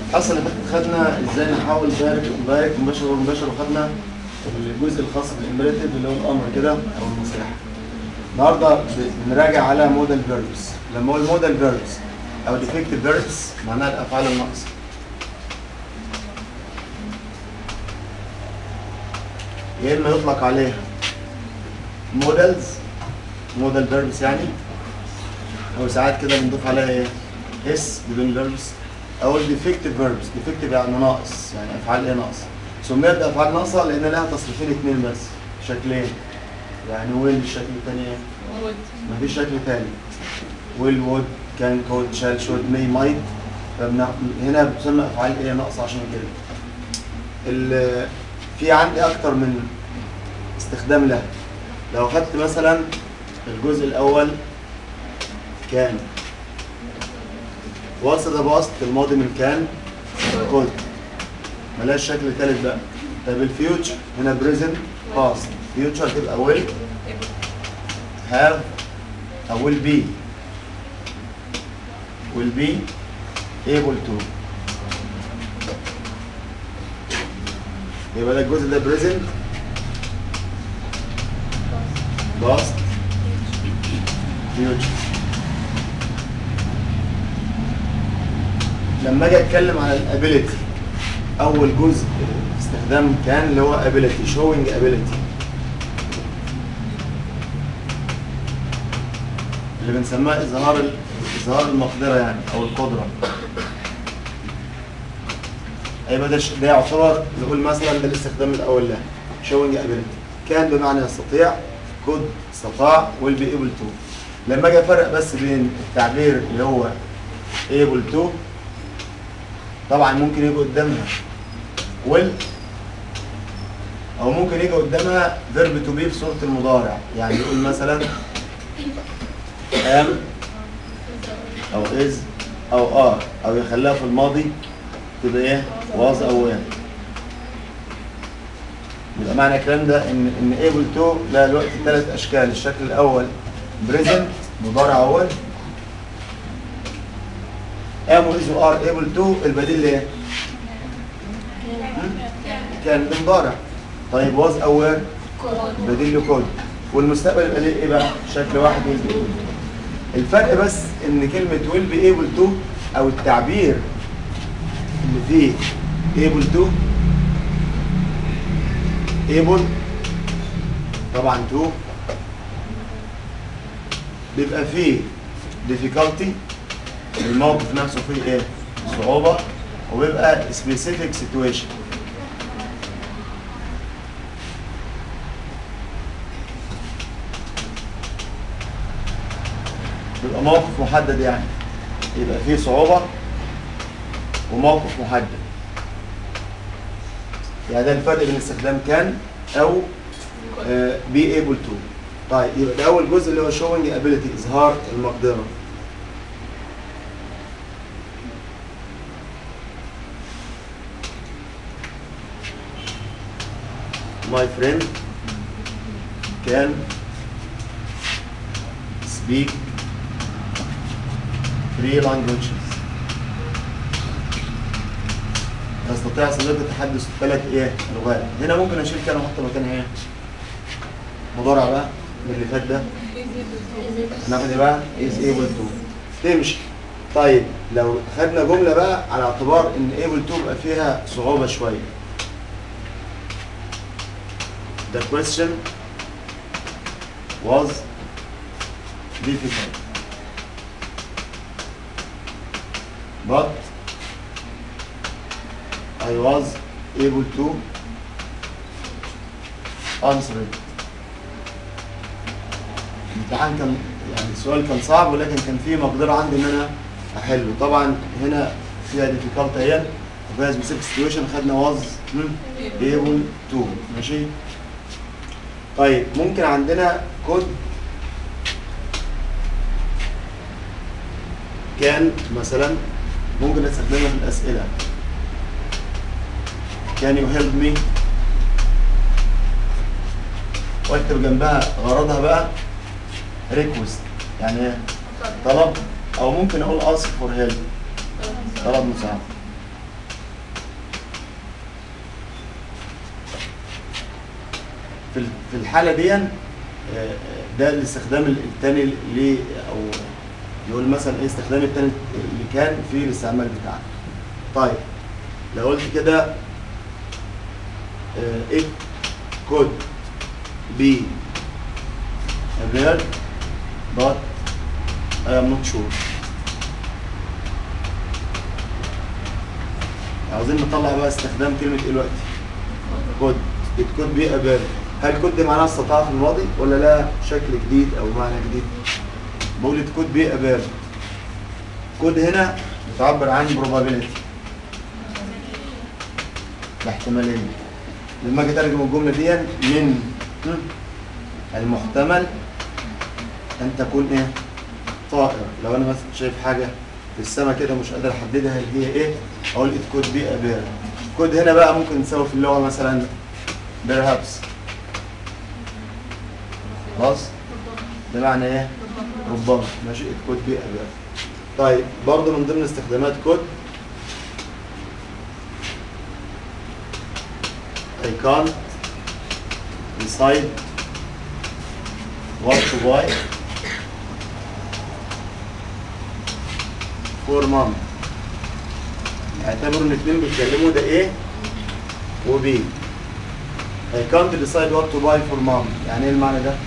الحصه اللي فاتت خدنا ازاي نحول دايركت دايركت مباشر ومباشر وخدنا الجزء الخاص بالامبريتيف اللي هو الامر كده او النصيحه النهارده بنراجع على موديل فيربس لما اقول موديل فيربس او ديفكتيف فيربس معناها الافعال الناقصه يا اما يطلق عليها مودلز موديل فيربس يعني او ساعات كده بنضيف عليها ايه اس بدون فيربس او الديفكتيف فيربس ديفكتيف يعني ناقص يعني افعال ايه ناقصه سميت افعال ناقصه لان لها تصريفين اثنين بس شكلين يعني ويل الشكل الثاني ايه مفيش شكل ثاني ويل وود كان كود شال شود مي مايت هنا بتسمى افعال ايه ناقصه عشان كده ال- في عندي اكتر من استخدام لها لو خدت مثلا الجزء الاول كان وصل ده بسط الماضي من كان كود ملاش شكل ثالث بقى طب الفيوتشر هنا بريزنت باست فيوتشر تبقى ويل هاف او ويل بي will be able to يبقى ده الجزء ده present past future لما اجي اتكلم على الابيليتي اول جزء استخدام كان اللي هو ability showing ability اللي بنسميها اظهار ال- اظهار المقدره يعني او القدره هيبقى ده ش- ده يعتبر نقول مثلا ده الاستخدام الاول له showing ability كان بمعنى يستطيع could استطاع will be able to لما اجي افرق بس بين التعبير اللي هو able to طبعا ممكن يجي قدامها will او ممكن يجي قدامها verb to be في صوره المضارع يعني يقول مثلا am او is او are او يخليها في الماضي تبقى ايه was او am يبقى معنى الكلام ده ان ان able to لها دلوقتي ثلاث اشكال الشكل الاول present مضارع اول am و is و are able to البديل ايه كان مضارع طيب was او were بديل له كود والمستقبل يبقى ليه ايه بقى شكل واحد will be able to. الفرق بس ان كلمه will be able to او التعبير اللي فيه able to able طبعا to بيبقى فيه difficulty الموقف نفسه فيه ايه صعوبة وبيبقى specific situation بيبقى موقف محدد يعني يبقى فيه صعوبة وموقف محدد يعني ده الفرق بين استخدام كان او بي able to طيب يبقى ده اول جزء اللي هو showing ability اظهار المقدرة my friend can speak three languages يستطيع صديقي تحدث ثلاث ايه لغات هنا ممكن اشيل كان واحط مكانها ايه مضارع بقى من اللي فات ده هناخد ايه بقى is able to تمشي طيب لو خدنا جمله بقى على اعتبار ان able to بقى فيها صعوبه شويه The question was difficult but I was able to answer it. الامتحان كان يعني السؤال كان صعب ولكن كان فيه مقدرة عندي ان انا احله طبعا هنا فيها difficult اهي وفيها specific situation خدنا was hmm, able to ماشي طيب ممكن عندنا كود كان مثلا ممكن نستخدمها في الأسئلة Can you help me واكتب جنبها غرضها بقى request يعني ايه طلب او ممكن اقول ask for help طلب مساعدة في ال- في الحاله دي آه، ده الاستخدام الثاني اللي او يقول مثلا ايه استخدام الثاني اللي كان في الاستعمال بتاعنا طيب لو قلت كده آه، it could be a verb but I am not sure عاوزين نطلع بقى استخدام كلمة ايه دلوقتي could it could be a verb هل could دي معناها استطاع في الماضي ولا لا شكل جديد او معنى جديد بقول it could be a verb could هنا بتعبر عن probability الاحتمالية لما اجي اترجم الجملة دي من م? المحتمل ان تكون ايه طائر لو انا مثلا شايف حاجة في السماء كده مش قادر احددها هل هي ايه اقول it could be a bird could هنا بقى ممكن نساوي في اللغة مثلا perhaps خلاص ده معنى ايه ربما ماشي it could be a bird طيب برضه من ضمن استخدامات could I can't decide what to buy for mom اعتبروا ان الاثنين بيتكلموا ده ايه وبي I can't decide what to buy for mom يعني ايه المعنى ده؟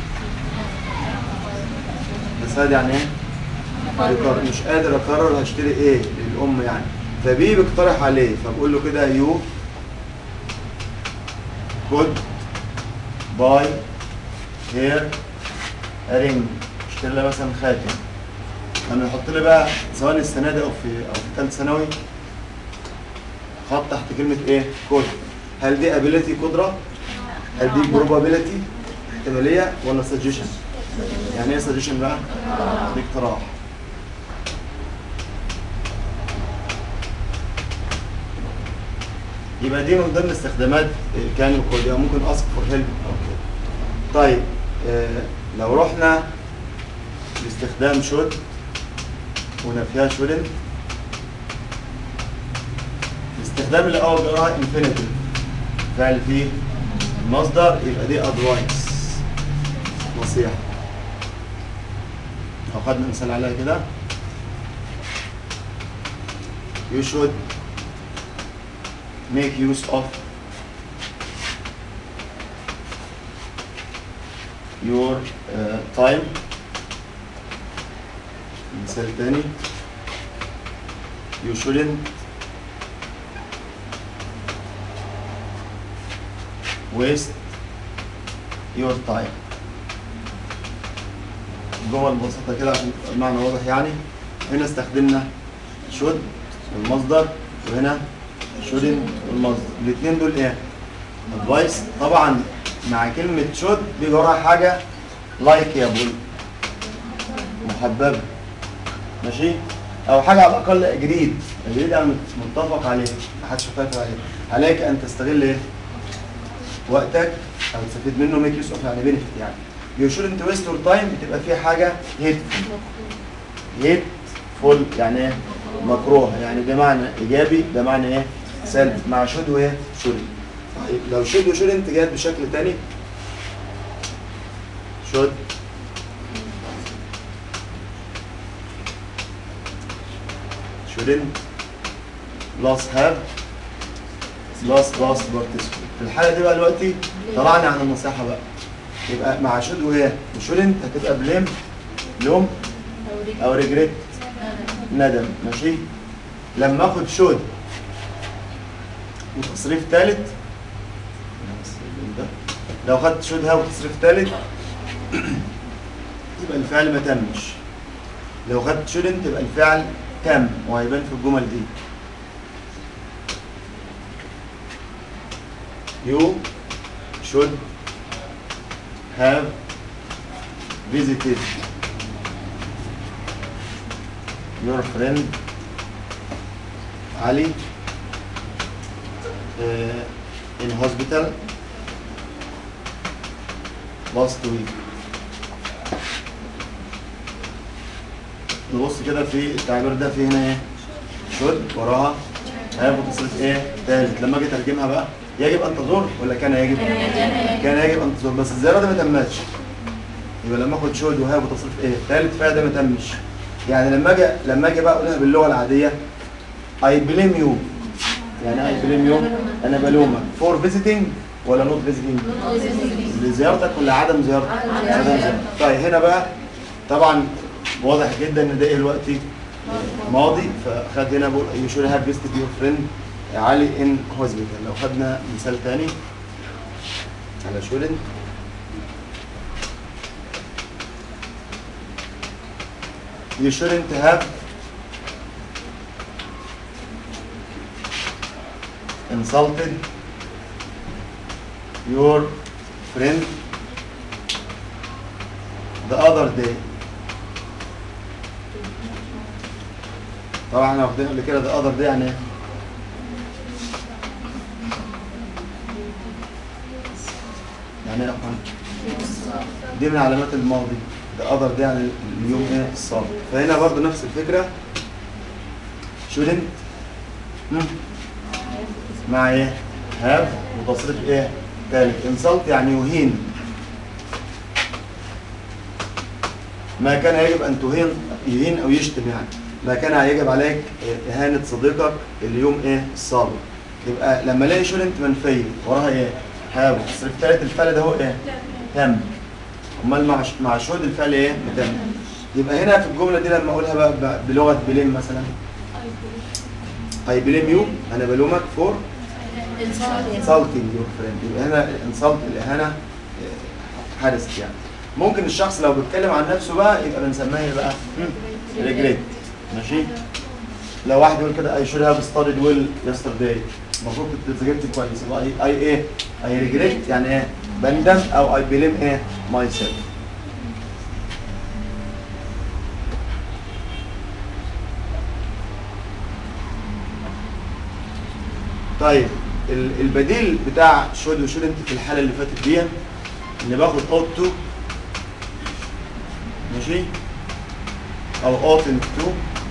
decide يعني ايه؟ بيقرر مش قادر اقرر هشتري ايه للام يعني فبي بيقترح عليه فبقول له كده يو could buy here a ring اشتري لها مثلا خاتم لما يحط لي بقى سواء السنه دي او في او في ثالث ثانوي خط تحت كلمه ايه؟ كود هل دي ابيليتي قدره؟ هل دي probability احتماليه ولا suggestion؟ يعني ايه suggestion بقى؟ دي اقتراح يبقى دي من ضمن استخدامات كان وكود يعني ممكن اسك فور هيلب او كده طيب آه لو رحنا لاستخدام شود ونفيها شودنت الاستخدام اللي اول جراها انفينيتيف فعل فيه المصدر يبقى دي ادفايس نصيحه لو خدنا مثال عليها كده you should make use of your uh, time مثال تاني you shouldn't waste your time جمل بسيطة كده عشان تبقى المعنى واضح يعني هنا استخدمنا should المصدر وهنا shouldn't والمصدر الاثنين دول ايه؟ advice طبعا مع كلمة should بيجي وراها حاجة like يا بول محببة ماشي او حاجه على الاقل اجريد اجريد يعني متفق عليه محدش يختلف عليه عليك ان تستغل ايه وقتك او تستفيد منه ميك يوز اوف يعني بينفيت يعني يو شودنت ويست يور تايم بتبقى فيها حاجه هيت هيت فول يعني ايه مكروه يعني بمعنى ايجابي بمعنى ايه سلبي مع شود وايه شود طيب لو شود وشودنت جت بشكل تاني شود shouldn't plus have plus plus participate في الحالة دي بقى دلوقتي طلعنا عن النصيحة بقى يبقى مع should وهي وshouldn't هتبقى blame لوم أو regret ندم ماشي لما اخد should وتصريف ثالث لو خدت should have وتصريف ثالث يبقى الفعل ما تمش لو خدت shouldn't يبقى الفعل تم وهيبان في الجمل دي you should have visited your friend Ali uh, in hospital last week نبص كده في التعبير ده في هنا ايه شد وراها هياخد تصريف ايه تالت لما اجي اترجمها بقى يجب ان تزور ولا كان يجب؟ كان يجب ان تزور بس الزياره دي ما تمتش يبقى لما اخد شهد وهاب وتصريف ايه؟ ثالث فعل ده ما تمش يعني لما اجي لما اجي بقى اقولها باللغه العاديه اي بليم يو يعني اي بليم يو انا بلومك فور فيزيتنج ولا نوت فيزيتنج؟ لزيارتك ولا عدم زيارتك؟ عدم زيارتك طيب هنا بقى طبعا واضح جدا ان ده ايه دلوقتي ماضي فخد هنا بقول يو شود هاف فيزيتد يور فريند علي ان هوسبيتال لو خدنا مثال تاني على شودنت you shouldn't have insulted your friend the other day طبعا احنا واخدين قبل كده the other day يعني ايه؟ يعني ايه يا اخوان؟ دي من علامات الماضي ده قدر ده يعني اليوم ايه السابق فهنا برضو نفس الفكره شودنت مع ايه هاف وتصريف ايه ثالث انسلت يعني يهين ما كان يجب ان تهين يهين او يشتم يعني ما كان يجب عليك اهانه صديقك اليوم ايه السابق يبقى لما الاقي شودنت منفيه وراها ايه هاف التصريف الثالث الفعل ده هو ايه تم امال مع مع شهود الفعل ايه متم يبقى هنا في الجمله دي لما اقولها بقى ب- بلغه بليم مثلا اي بليم يو انا بلومك فور insulting your friend يبقى هنا insult الاهانه آه، حدثت يعني ممكن الشخص لو بيتكلم عن نفسه بقى يبقى بنسميها ايه بقى ريجريت ماشي لو واحد يقول كده I should have studied well yesterday المفروض كنت ذاكرت كويس يبقى اي اي ايه اي ريجريت يعني ايه بندم او اي بليم ايه ماي سيلف طيب ال- البديل بتاع شود وشود انت في الحاله اللي فاتت دي ان باخد اوت تو ماشي او اوتن تو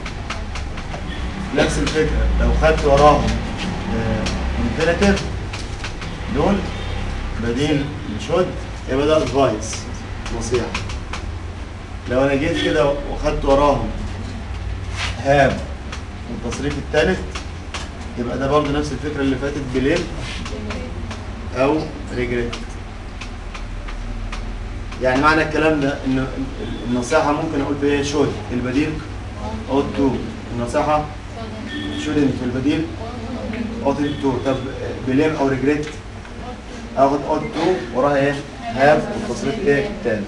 نفس الفكره لو خدت وراهم انفينيتيف دول بديل لشود يبقى ده ادفايس نصيحه لو انا جيت كده وخدت وراهم هاب والتصريف الثالث يبقى ده برضه نفس الفكره اللي فاتت بليم او ريجريت يعني معنى الكلام ده ان النصيحه ممكن اقول بايه شود البديل اوت تو النصيحه شودنت في البديل اوت تو طب بليم او ريجريت اخد اوت تو وراها ايه هاف والتصريف ايه تاني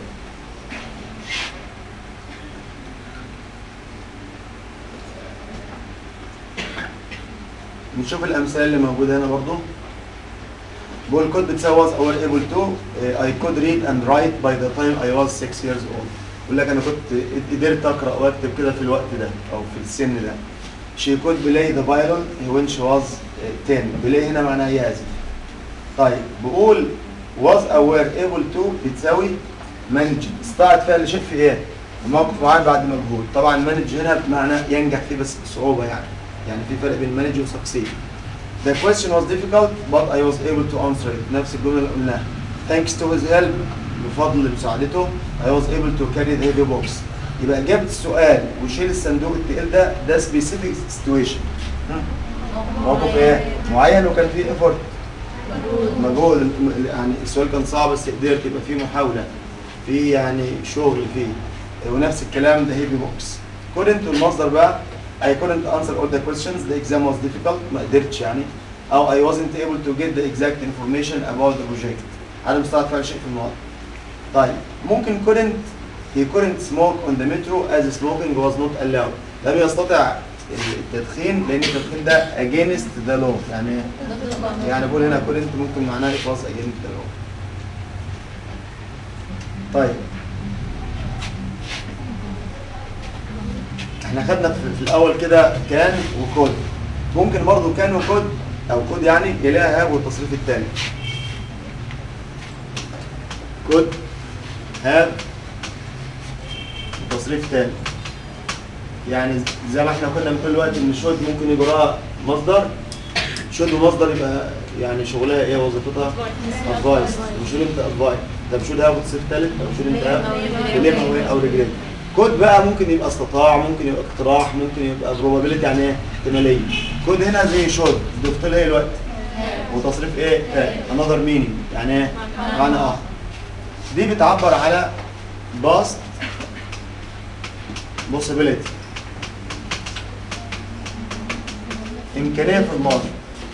نشوف الامثله اللي موجوده هنا برضو بقول كود بتساوي was or able to uh, I could read and write by the time I was 6 years old بقول لك انا كنت قدرت اقرا واكتب كده في الوقت ده او في السن ده she could play the violin when she was uh, 10 play هنا معناها يعزف طيب بقول was aware able to بتساوي manage استطاعت فعل شيء في ايه؟ في موقف معين بعد مجهود طبعا manage هنا بمعنى ينجح فيه بس بصعوبه يعني يعني في فرق بين manage وsucceed The question was difficult but I was able to answer it نفس الجمله اللي قلناها Thanks to his help بفضل مساعدته I was able to carry the heavy box يبقى جبت السؤال وشيل الصندوق التقيل ده ده specific situation موقف ايه؟ معين وكان فيه effort مجهود يعني السؤال كان صعب بس قدرت يبقى فيه محاولة في يعني شغل فيه ونفس الكلام ده هيفي بوكس couldn't المصدر بقى I couldn't answer all the questions the exam was difficult ما قدرتش يعني أو I wasn't able to get the exact information about the project أنا مستعد فعل شيء في الماضي طيب ممكن couldn't he couldn't smoke on the metro as smoking was not allowed لم يستطع التدخين لأن التدخين ده against the law يعني إيه؟ يعني بقول هنا couldn't ممكن معناه it was against the law طيب احنا خدنا في, في الاول كده كان وكود ممكن برضو كان وكود او كود يعني يلاقيها هاب والتصريف الثاني كود هاب وتصريف ثاني يعني زي ما احنا كنا بنقول دلوقتي ان الشود ممكن يجي وراها مصدر شود مصدر يبقى يعني شغلها ايه وظيفتها ادفايس مش انت ادفايس طب شود هاخد تصريف ثالث او شود انت كلمه او ايه او رجلين كود بقى ممكن يبقى استطاع ممكن يبقى اقتراح ممكن يبقى probability يعني ايه احتماليه كود هنا زي شود ضفت لها ايه الوقت وتصريف ايه تاني another meaning يعني ايه معنى اخر دي بتعبر على past possibility إمكانية في الماضي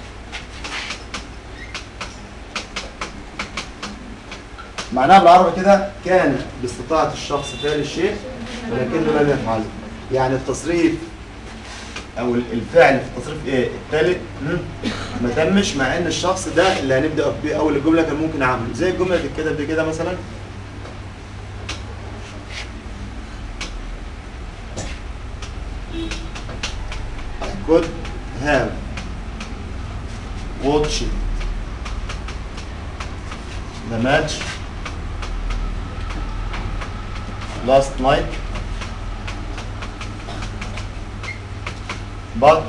معناها بالعربي كده كان باستطاعة الشخص فعل الشيء ولكنه لم يفعله يعني التصريف او الفعل في التصريف ايه الثالث ما تمش مع ان الشخص ده اللي هنبدا بيه اول الجمله كان ممكن عمله زي الجمله اللي اتكتبت دي كده مثلا I could have watched the match last night but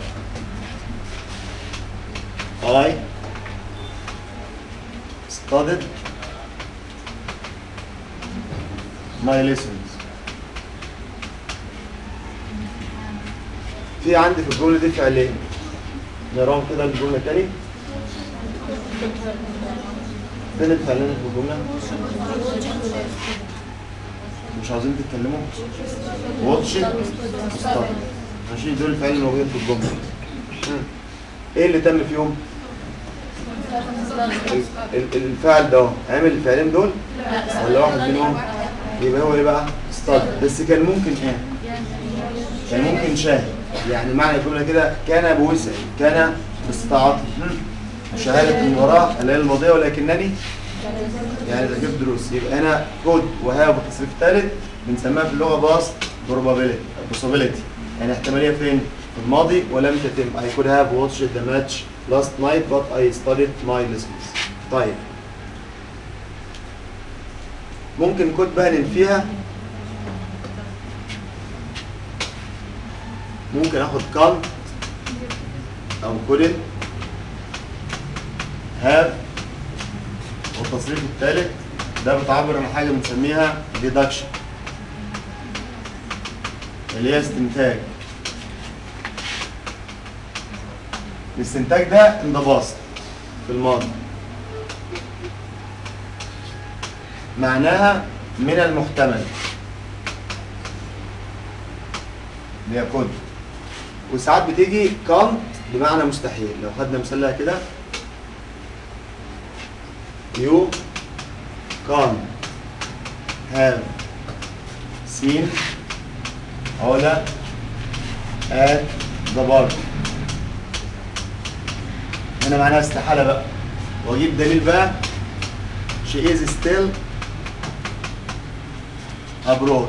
I studied my lessons في عندي في الجملة دي فعلين نراهم كده الجملة تاني فين الفعلين في الجملة؟ مش عاوزين تتكلموا؟ واتش ستارت ماشي دول الفعلين الموجودين في الجملة مم. ايه اللي تم فيهم؟ ال- ال- الفعل ده عامل الفعلين دول ولا واحد منهم؟ يبقى هو ايه بقى؟ ستارت بس كان ممكن ايه؟ كان ممكن شاهد يعني معنى الجمله كده كان بوسع كان باستطاعته شهاده المباراه اللي هي الماضيه ولكنني يعني ذاكرت دروس يبقى هنا كود وهاب وتصريف ثالث بنسميها في اللغه باس probability possibility يعني احتماليه فين؟ في الماضي ولم تتم I could have watched the match last night but I studied my lessons طيب ممكن كود بقى ننفيها ممكن اخد كانت او كودت هاف والتصريف الثالث ده بتعبر عن حاجه بنسميها ديدكشن اللي هي استنتاج الاستنتاج ده انضباط في الماضي معناها من المحتمل ليكون وساعات بتيجي كانت بمعنى مستحيل لو خدنا مثال لها كده you can have seen علا at the park هنا معناها استحالة بقى واجيب دليل بقى she is still abroad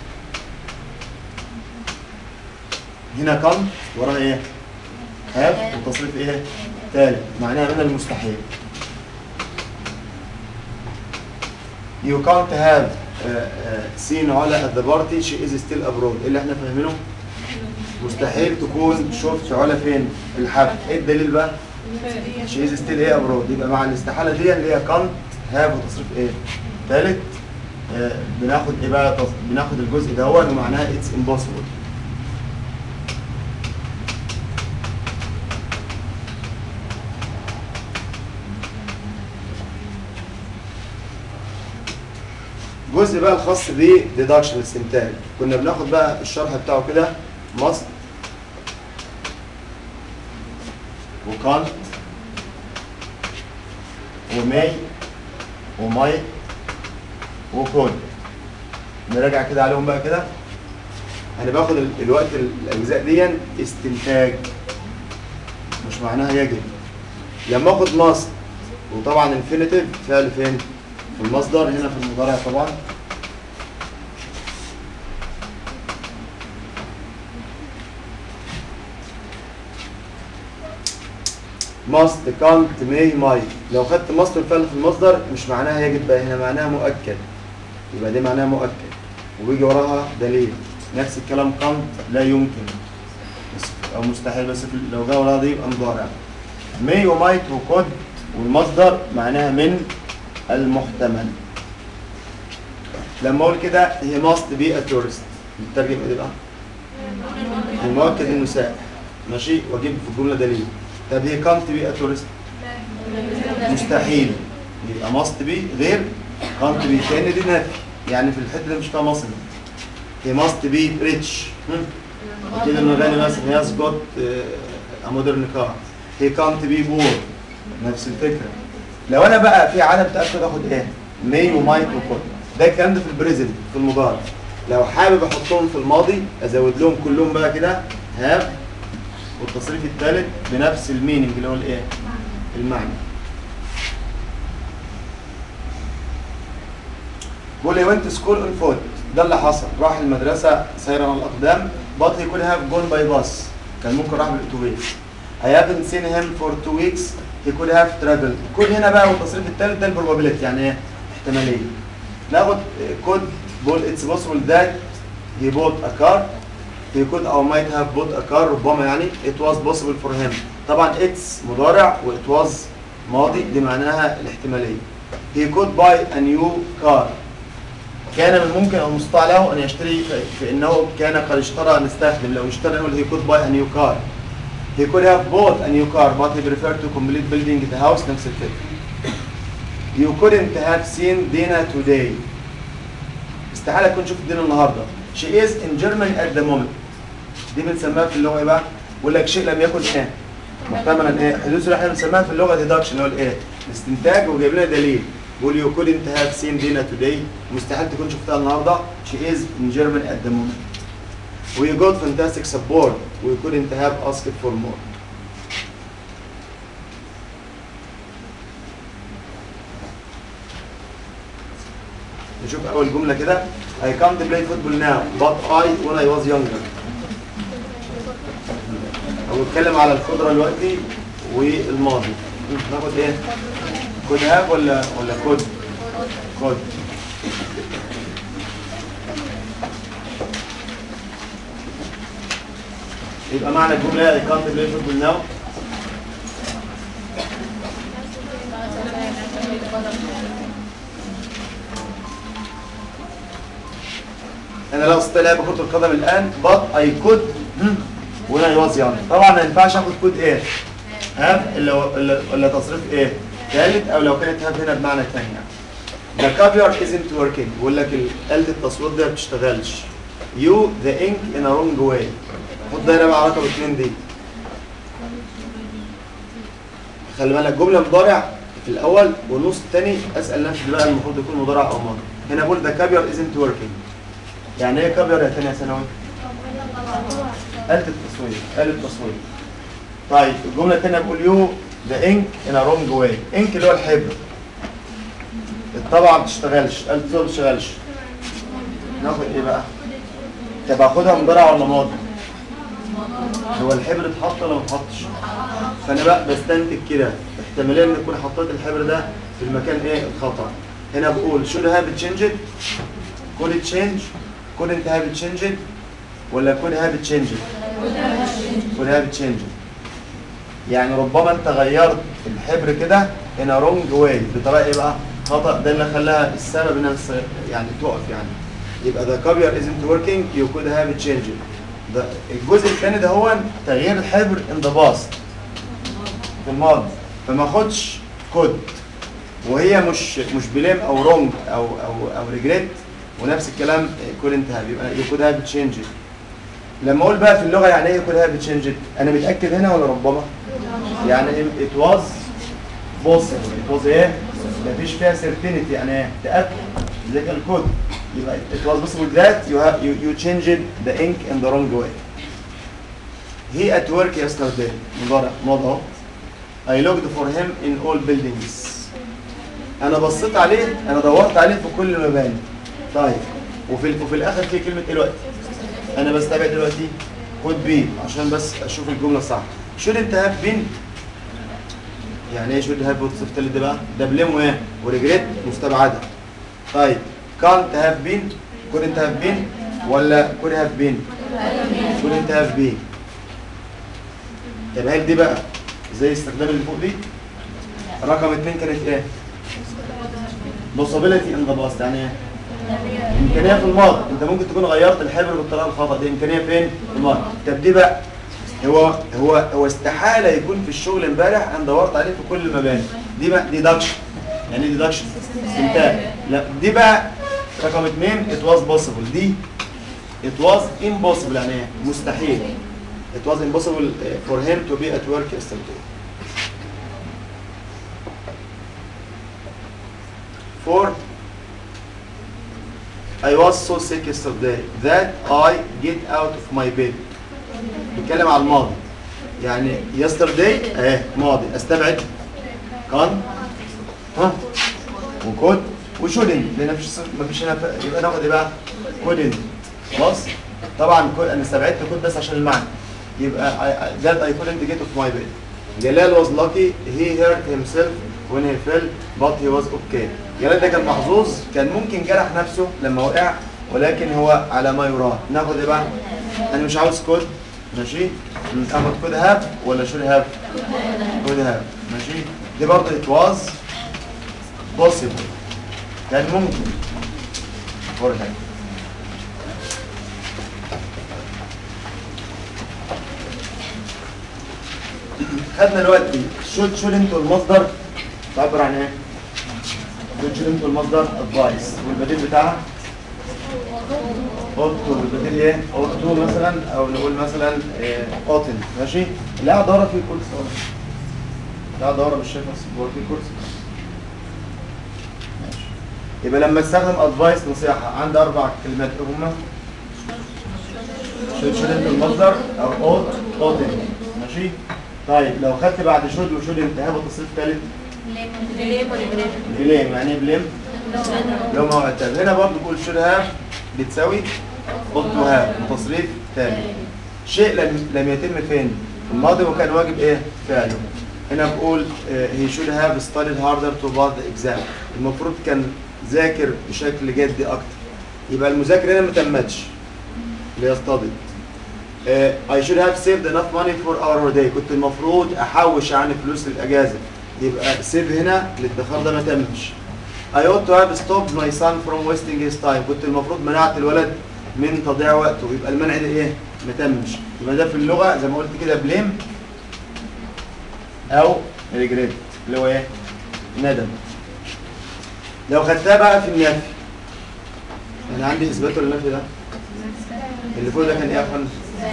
هنا كم وراها ايه هاف والتصريف ايه تالت معناها من المستحيل you can't have uh, uh, seen علا at the party she is still abroad إيه اللي احنا فاهمينه مستحيل تكون شفت علا فين في الحفل ايه الدليل بقى she is still ايه abroad يبقى مع الاستحالة دي اللي هي can't have وتصريف ايه تالت آه بناخد ايه بقى تص- بناخد الجزء ده هو ومعناها it's impossible الجزء بقى الخاص ب deduction الاستنتاج كنا بناخد بقى الشرح بتاعه كده must وكانت وماي وماي وكون نراجع كده عليهم بقى كده انا باخد ال- الوقت ال- الاجزاء دي استنتاج مش معناها يجب لما اخد must وطبعا انفينيتيف فعل فين في المصدر هنا في المضارع طبعا must can't may might لو خدت مصدر الفعل في المصدر مش معناها يجب بقى هنا معناها مؤكد يبقى دي معناها مؤكد وبيجي وراها دليل نفس الكلام can't لا يمكن بس او مستحيل بس في- لو جه وراها دي يبقى مضارع may ومايت وكود والمصدر معناها من المحتمل لما اقول كده he must be a tourist نترجم ايه بقى؟ المؤكد انه سائح ماشي واجيب في الجمله دليل طب he can't be a tourist مستحيل يبقى must be غير can't be كأن دي نفي يعني في الحته اللي مش فيها مصل he must be rich هم؟ كده انه غني مثلا he has got uh, a modern car he can't be poor نفس الفكره لو انا بقى في عدم تاكد اخد ايه may ومايت وكود ده الكلام ده في البريزنت في المضارع لو حابب احطهم في الماضي ازود لهم كلهم بقى كده هاف والتصريف الثالث بنفس الميننج اللي هو الايه المعنى بيقول he went to school on foot ده اللي حصل راح المدرسة سيرا على الأقدام but he could have gone by bus كان ممكن راح بالأتوبيس I haven't seen him for two weeks he could have traveled كل هنا بقى والتصريف الثالث ده البروبابيلتي يعني ايه احتمالية ناخد could بقول it's possible that he bought a car he could or might have bought a car ربما يعني it was possible for him طبعا it's مضارع و it was ماضي دي معناها الاحتمالية he could buy a new car كان من الممكن او المستطاع له ان يشتري ف- فانه كان قد اشترى نستخدم لو اشترى نقول he could buy a new car he could have bought a new car but he preferred to complete building the house نفس الفكرة you couldn't have seen Dina today استحالة تكون شفت دينا النهاردة she is in Germany at the moment دي بنسميها في اللغة ايه بقى؟ بقول لك شيء لم يكن ايه؟ محتملا ايه؟ حدوث احنا بنسميها في اللغة deduction اللي هو الايه؟ الاستنتاج وجايب لنا دليل بقول you couldn't have seen Dina today مستحيل تكون شفتها النهاردة she is in Germany at the moment we got fantastic support we couldn't have asked for more نشوف أول جملة كده I can't play football now but I when I was younger أو بتكلم على القدرة دلوقتي والماضي ناخد ايه؟ كود هاف ولا ولا كود؟ كود يبقى معنى الجملة I can't play football now انا لا استطيع لعب كرة القدم الان but I could هم، when I was young طبعا ما ينفعش اخد كود ايه هاف الا الا الا تصريف ايه ثالث او لو كانت هاف هنا بمعنى ثاني يعني The caviar isn't working بيقول لك ال- آلة التصوير دي ما بتشتغلش You the ink in a wrong way خد دايرة بقى رقم اثنين دي خلي بالك جملة مضارع في الأول والنص الثاني أسأل نفسي بقى المفروض يكون مضارع أو ماضي هنا بقول the caviar isn't working يعني ايه كافيار يا ثانية ثانوي؟ آلة التصوير آلة التصوير طيب الجملة الثانية بقول يو ذا انك ان رونج واي انك اللي هو الحبر الطبعة ما بتشتغلش آلة التصوير ما بتشتغلش ناخد ايه بقى؟ طب اخدها مضارع ولا ماضي؟ هو الحبر اتحط ولا ما اتحطش؟ فانا بقى بستنتج كده احتماليه ان اكون حطيت الحبر ده في المكان ايه الخطا هنا بقول should have changed could it change couldn't have changed ولا could have changed could have changed يعني ربما انت غيرت الحبر كده in a wrong way بطريقه ايه بقى خطا ده اللي خلاها السبب انها الس- يعني تقف يعني يبقى the caviar isn't working you could have changed ده الجزء الثاني ده هو تغيير الحبر in the past في الماضي فما اخدش كود وهي مش مش بليم او رونج او او او ريجريت ونفس الكلام كودنت هاف يبقى يو كود هاف تشينج لما اقول بقى في اللغه يعني ايه كود هاف تشينج انا متاكد هنا ولا ربما يعني ات واز بوسيبل ات واز ايه مفيش فيها سيرتينتي يعني ايه تاكد زي كده الكود يبقى it was possible that you have you you changed the ink in the wrong way he at work yesterday مضارع ماضي اهو I looked for him in all buildings انا بصيت عليه انا دورت عليه في كل المباني طيب وفي وفي الاخر في كلمه ايه دلوقتي انا بستبعد دلوقتي خد بي عشان بس اشوف الجمله صح should انت هاف بين يعني ايه should have وتصف تالت ده بقى ده بليم وايه وريجريت مستبعده طيب can't have been couldn't have been ولا could have been couldn't have been طب هل دي بقى زي استخدام اللي فوق دي رقم اتنين كانت ايه possibility in the past يعني ايه امكانيه في الماضي انت ممكن تكون غيرت الحبر بالطريقه الخطا دي امكانيه فين في الماضي طب دي بقى هو هو هو استحاله يكون في الشغل امبارح انا دورت عليه في كل المباني دي بقى ديدكشن يعني ايه ديدكشن استنتاج لا دي بقى رقم اثنين it was possible دي it was impossible يعني ايه مستحيل it was impossible for him to be at work yesterday four I was so sick yesterday that I get out of my bed بيتكلم على الماضي يعني yesterday اهي ماضي استبعد كان ها وكود وشودنت لان مفيش مفيش هنا ف- يبقى ناخد ايه بقى كودنت خلاص طبعا كود انا استبعدت كود بس عشان المعنى يبقى I- I- that I couldn't get off my bed جلال was lucky he hurt himself when he fell but he was okay جلال ده كان محظوظ كان ممكن جرح نفسه لما وقع ولكن هو على ما يرام ناخد ايه بقى انا مش عاوز كود ماشي ناخد كود هاف ولا شور هاف كود هاف ماشي دي برضه it was possible كان ممكن for him خدنا دلوقتي شود شودنت والمصدر تعبر عن ايه؟ شود شودنت والمصدر ادفايس والبديل بتاعها اوتو والبديل ايه؟ اوتو مثلا او نقول مثلا اوتن ماشي؟ اللي قاعد ورا فيه كورس اهو اللي قاعد ورا مش شايف نفسه ورا فيه كورس ماشي يبقى لما استخدم ادفايس نصيحه عندي اربع كلمات ايه هما؟ شود شودنت المصدر او اوت اوتن ماشي؟ طيب لو خدت بعد شود وشود انتهى بالتصريف الثالث بليم يعني ايه بليم؟ لو ما معتاد هنا برضه بقول شود هاف بتساوي اوت تو هاف تصريف ثاني شيء لم لم يتم فين؟ في الماضي وكان واجب ايه؟ فعله هنا بقول هي شود هاف ستاديد هاردر تو بعض اكزام المفروض كان ذاكر بشكل جدي اكتر يبقى المذاكره هنا ما تمتش ليستضد اي شود هاف سيفد انف ماني فور اور هوليداي كنت المفروض احوش يعني فلوس للاجازه يبقى سيف هنا الادخار ده ما تمش I ought to have stopped my son from wasting his time كنت المفروض منعت الولد من تضييع وقته يبقى المنع ده ايه ما تمش يبقى ده في اللغه زي ما قلت كده بليم او ريجريت اللي هو ايه ندم لو خدتها بقى في النفي انا عندي اثبات ولا النفي ده اللي فوق ده كان ايه يا فندم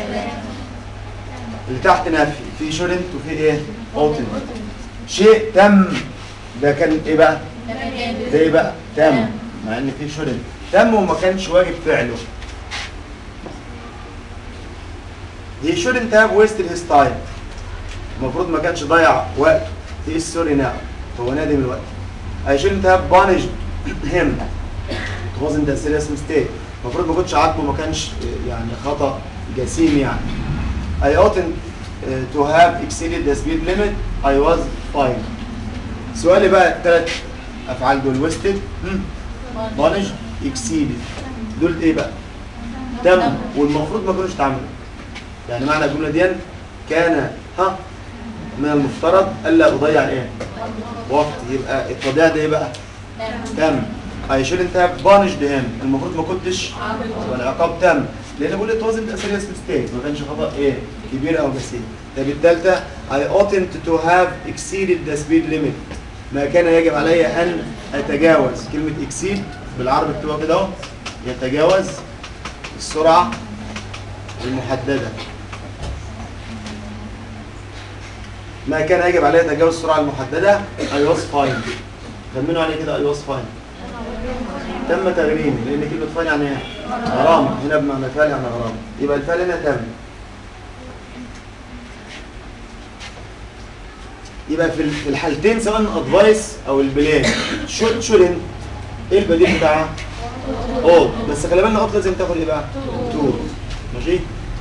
اللي تحت نفي في شورنت وفي ايه اوتن شيء تم ده كان ايه بقى ده ايه بقى تم مع ان في شورنت تم وما كانش واجب فعله he shouldn't have wasted his time المفروض ما كانش ضيع وقت he is sorry now هو نادم الوقت I shouldn't have punished him it wasn't a serious mistake المفروض ما كنتش عاقبه ما كانش يعني خطأ جسيم يعني I oughtn't uh, to have exceeded the speed limit I was fine سؤالي بقى الثلاث افعال دول wasted punished exceeded دول ايه بقى تم والمفروض ما كانوش اتعملوا يعني معنى الجمله دي كان ها من المفترض الا اضيع ايه وقت يبقى التضييع ده ايه بقى تم I shouldn't have punished him المفروض ما كنتش والعقاب تم لان بقول it wasn't a serious mistake ما كانش خطأ ايه كبير او جسيم طب الثالثه I oughtn't to have exceeded the speed limit ما كان يجب علي ان اتجاوز كلمه exceed بالعربي بتبقى كده اهو يتجاوز السرعه المحدده ما كان يجب علي تجاوز السرعه المحدده I was fine خمنوا عليه كده I was fine تم تغريمي لان كلمه فعل يعني ايه؟ غرامه هنا بمعنى فعل يعني غرامه يبقى الفعل هنا تم يبقى في في الحالتين سواء ادفايس او البلان شوت شولن ايه البديل بتاعها؟ اوت بس خلي بالنا اوت لازم تاخد ايه بقى؟ تو ماشي؟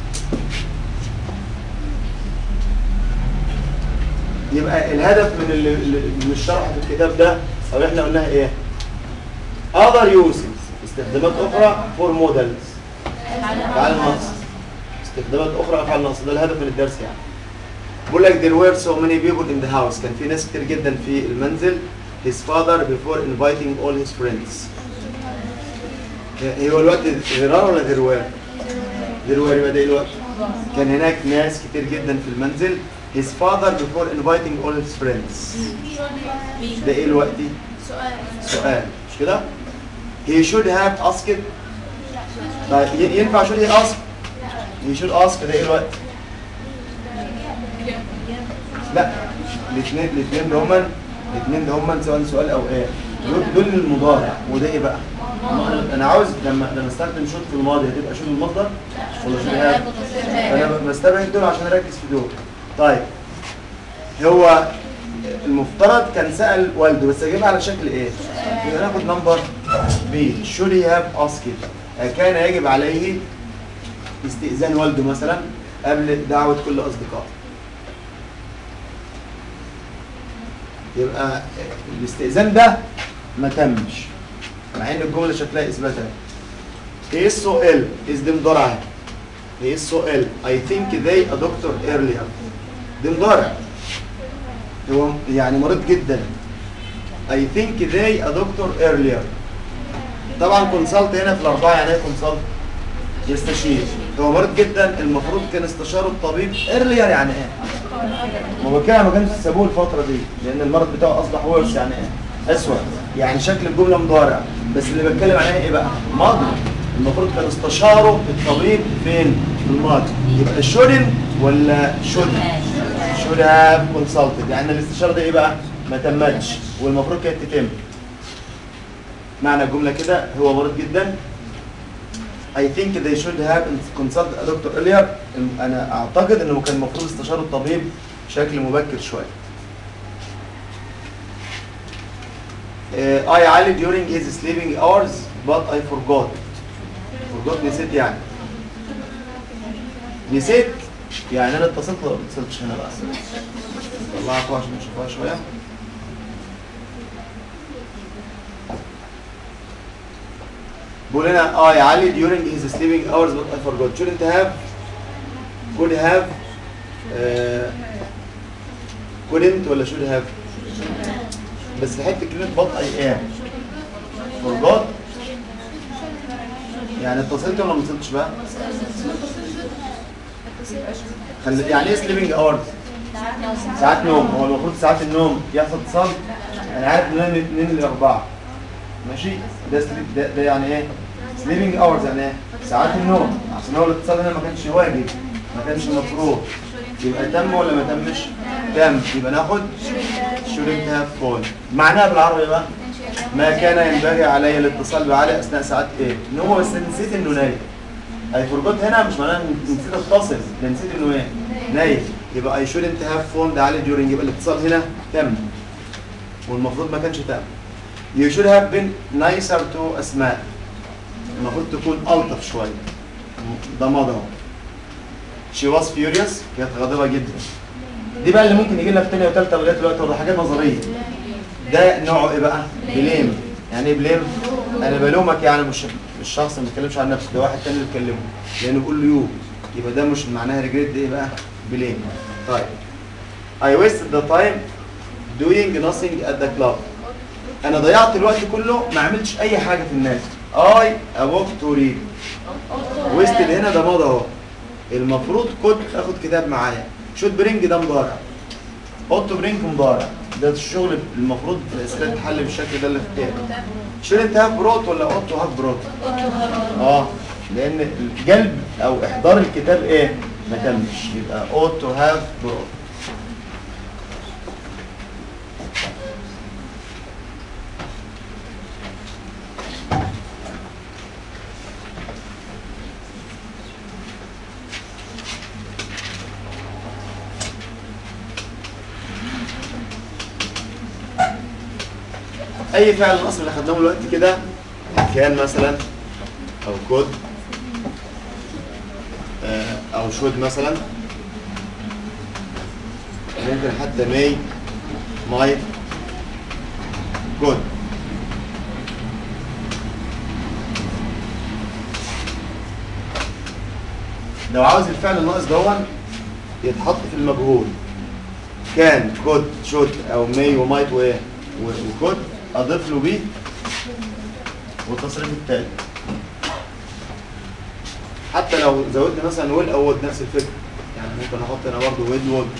يبقى الهدف من اللي من الشرح في الكتاب ده او احنا قلناها ايه؟ other uses استخدامات اخرى for models افعال نقص استخدامات اخرى افعال نقص ده الهدف من الدرس يعني بقول لك there were so many people in the house كان في ناس كتير جدا في المنزل his father before inviting all his friends هي- هو الوقت there are ولا there were there were يبقى ده إيه الوقت كان هناك ناس كتير جدا في المنزل his father before inviting all his friends ده ايه الوقت دي سؤال سؤال مش كده he should have asked طيب ي- ينفع should he ask he should ask ده ايه الوقت لا الاثنين الاثنين ده هما الاثنين ده هما سواء سؤال او ايه دول دول المضارع وده ايه بقى ما أنا- انا عاوز لما لما استخدم شوت في الماضي هتبقى شوت المصدر ولا شوت هاب انا ب- بستبعد دول عشان اركز في دول طيب هو المفترض كان سأل والده بس اجيبها على شكل ايه؟ يبقى ناخد نمبر بي should he have asked كان يجب عليه استئذان والده مثلا قبل دعوة كل أصدقائه يبقى الاستئذان ده ما تمش مع ان الجمله شكلها اثباتها he is so ill is دي مضارعه he is so ill I think they a doctor earlier دي مضارع هو يعني مريض جدا I think they a doctor earlier طبعا كونسلت هنا في الاربعه يعني ايه كونسلت يستشير هو مريض جدا المفروض كان استشاره الطبيب earlier يعني ايه ما هو كده ما كانش سابوه الفتره دي لان المرض بتاعه اصبح ورس يعني ايه اسوء يعني شكل الجمله مضارع بس اللي بتكلم عليها ايه بقى ماضي المفروض كان استشاره الطبيب فين في الماضي يبقى شودن ولا شود شود هاف كونسلتد يعني الاستشاره دي ايه بقى ما تمتش والمفروض كانت تتم معنى الجمله كده هو مريض جدا I think they should have consulted a doctor earlier انا اعتقد انه كان المفروض استشاروا الطبيب بشكل مبكر شويه uh, I علي during his sleeping hours but I forgot forgot نسيت يعني نسيت يعني انا اتصلت ولا ما اتصلتش هنا بقى طلعها عشان نشوفها شويه بقول هنا اه يا علي during his sleeping hours but I forgot shouldn't have could have uh, couldn't ولا should have بس في حته كلمه but I am forgot يعني اتصلت ولا ما اتصلتش بقى؟ خلي يعني ايه sleeping hours؟ ساعات نوم هو المفروض ساعات النوم يحصل اتصال انا عارف ان انا من 2 ل 4 ماشي ده سليب ده, ده يعني ايه سليبنج اورز يعني ايه ساعات النوم عشان هو الاتصال هنا ما كانش واجب ما كانش مفروض يبقى تم ولا ما تمش تم يبقى ناخد shouldn't have phone معناها بالعربي بقى ما كان ينبغي علي الاتصال بعلي اثناء ساعات ايه ان هو بس نسيت انه نايم اي فورجوت هنا مش معناها إن نسيت اتصل ده نسيت انه ايه نايم يبقى I shouldn't have phone ده علي during يبقى الاتصال هنا تم والمفروض ما كانش تم You should have been nicer to أسماء المفروض تكون ألطف شوية ده مضى اهو. She was furious كانت غاضبة جدا دي بقى اللي ممكن يجي لنا في تانية وتالتة لغاية دلوقتي وده حاجات نظرية ده نوعه ايه بقى؟ بليم يعني ايه بليم؟ انا بلومك يعني مش مش شخص ما بيتكلمش عن نفسه ده واحد تاني اللي بيتكلمه لانه بيقول له يو يبقى ده مش معناها ريجريت ده ايه بقى؟ بليم طيب I wasted the time doing nothing at the club انا ضيعت الوقت كله ما عملتش اي حاجه في الناس اي ابوك تو ريد ويست اللي هنا ده ماضي اهو المفروض كنت اخد كتاب معايا شوت برينج ده مضارع اوت تو برينج مضارع ده الشغل المفروض الاسئله تتحل بالشكل ده اللي في الكتاب شيل انت هاف بروت ولا اوت تو هاف بروت اه لان الجلب او احضار الكتاب ايه ما تمش يبقى اوت تو هاف بروت اي فعل الاصل اللي خدناه دلوقتي كده كان مثلا او كود آه، او شود مثلا ممكن حتى ماي ماي جود لو عاوز الفعل الناقص دون يتحط في المجهول كان كود شود او مي ومايت وايه و- وكود اضيف له بي والتصريف التالي حتى لو زودت مثلا ويل او وود نفس الفكره يعني ممكن احط هنا برضه ويل وود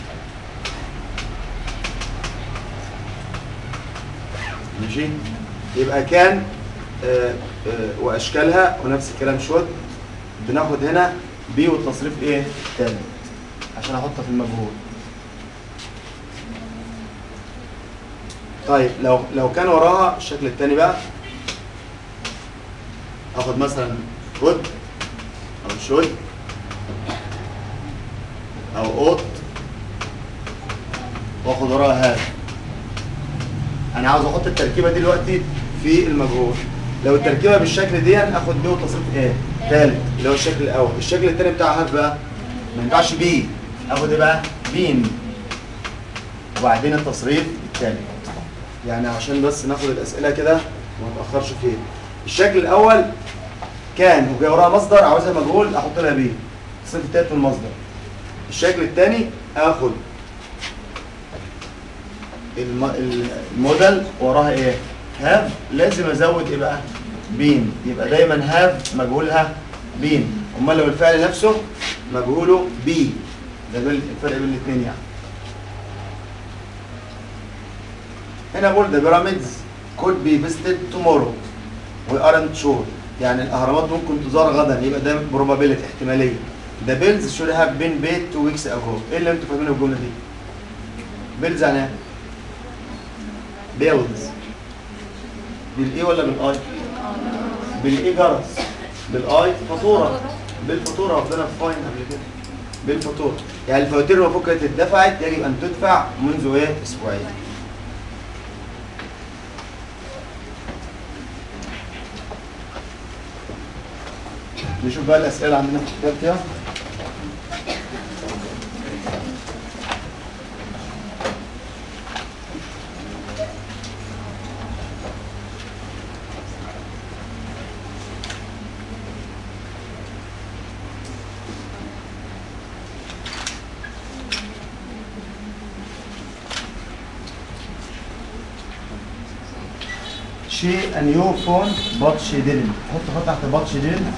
ماشي يبقى كان آه، آه، واشكالها ونفس الكلام شود بناخد هنا بي والتصريف ايه تاني عشان احطها في المجهول طيب لو لو كان وراها الشكل التاني بقى اخد مثلا كود او شود او اوت واخد وراها هذا انا عاوز احط التركيبه دي دلوقتي في المجهول لو التركيبه بالشكل دي اخد بيه وتصريف ايه ثالث اللي هو الشكل الاول الشكل الثاني بتاع هاف بقى ما ينفعش بي اخد ايه بقى بين وبعدين التصريف الثاني يعني عشان بس ناخد الاسئله كده وما نتاخرش فيها الشكل الاول كان وجاي وراها مصدر عاوزها مجهول احط لها بيه التصريف الثالث من المصدر الشكل الثاني اخد الم- الموديل وراها ايه هاف لازم ازود ايه بقى بين يبقى دايما هاف مجهولها بين امال لو الفعل نفسه مجهوله بي ده بال- الفرق بين الاثنين يعني هنا بقول the pyramids could be visited tomorrow we aren't sure يعني الاهرامات ممكن تزار غدا يبقى ده probability احتماليه the bills should have been paid two weeks ago ايه اللي انتوا فاهمينه الجمله دي bills يعني ايه بيلز بالاي ولا بالاي بالاي جرس بالاي فاتوره بالفاتوره واخدينها في فاين قبل كده بالفاتوره يعني الفواتير المفروض كانت اتدفعت يجب ان تدفع منذ ايه اسبوعين نشوف بقى الاسئله عندنا في الكتاب كده she a new phone but she didn't حط خط تحت but she didn't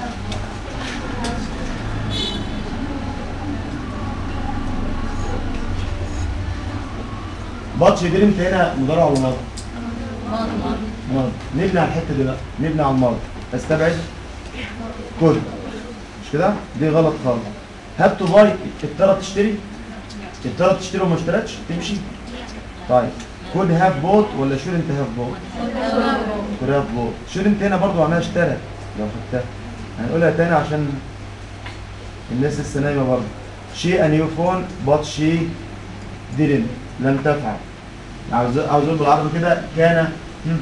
but she didn't هنا مضارع ولا ماضي؟ ماضي نبني على الحته دي بقى نبني على الماضي استبعد كود مش كده؟ دي غلط خالص هاب تو باي اضطرت تشتري اضطرت تشتري وما اشترتش تمشي طيب كود هاف بوت ولا شور انت هاف بوت؟ كود هاف بوت شور انت هنا برضو معناها اشترى لو خدتها هنقولها تاني عشان الناس لسه نايمه برضه شي ان يو فون بات شي didn't لم تفعل عاوز عاوز اقول بالعربي كده كان هم،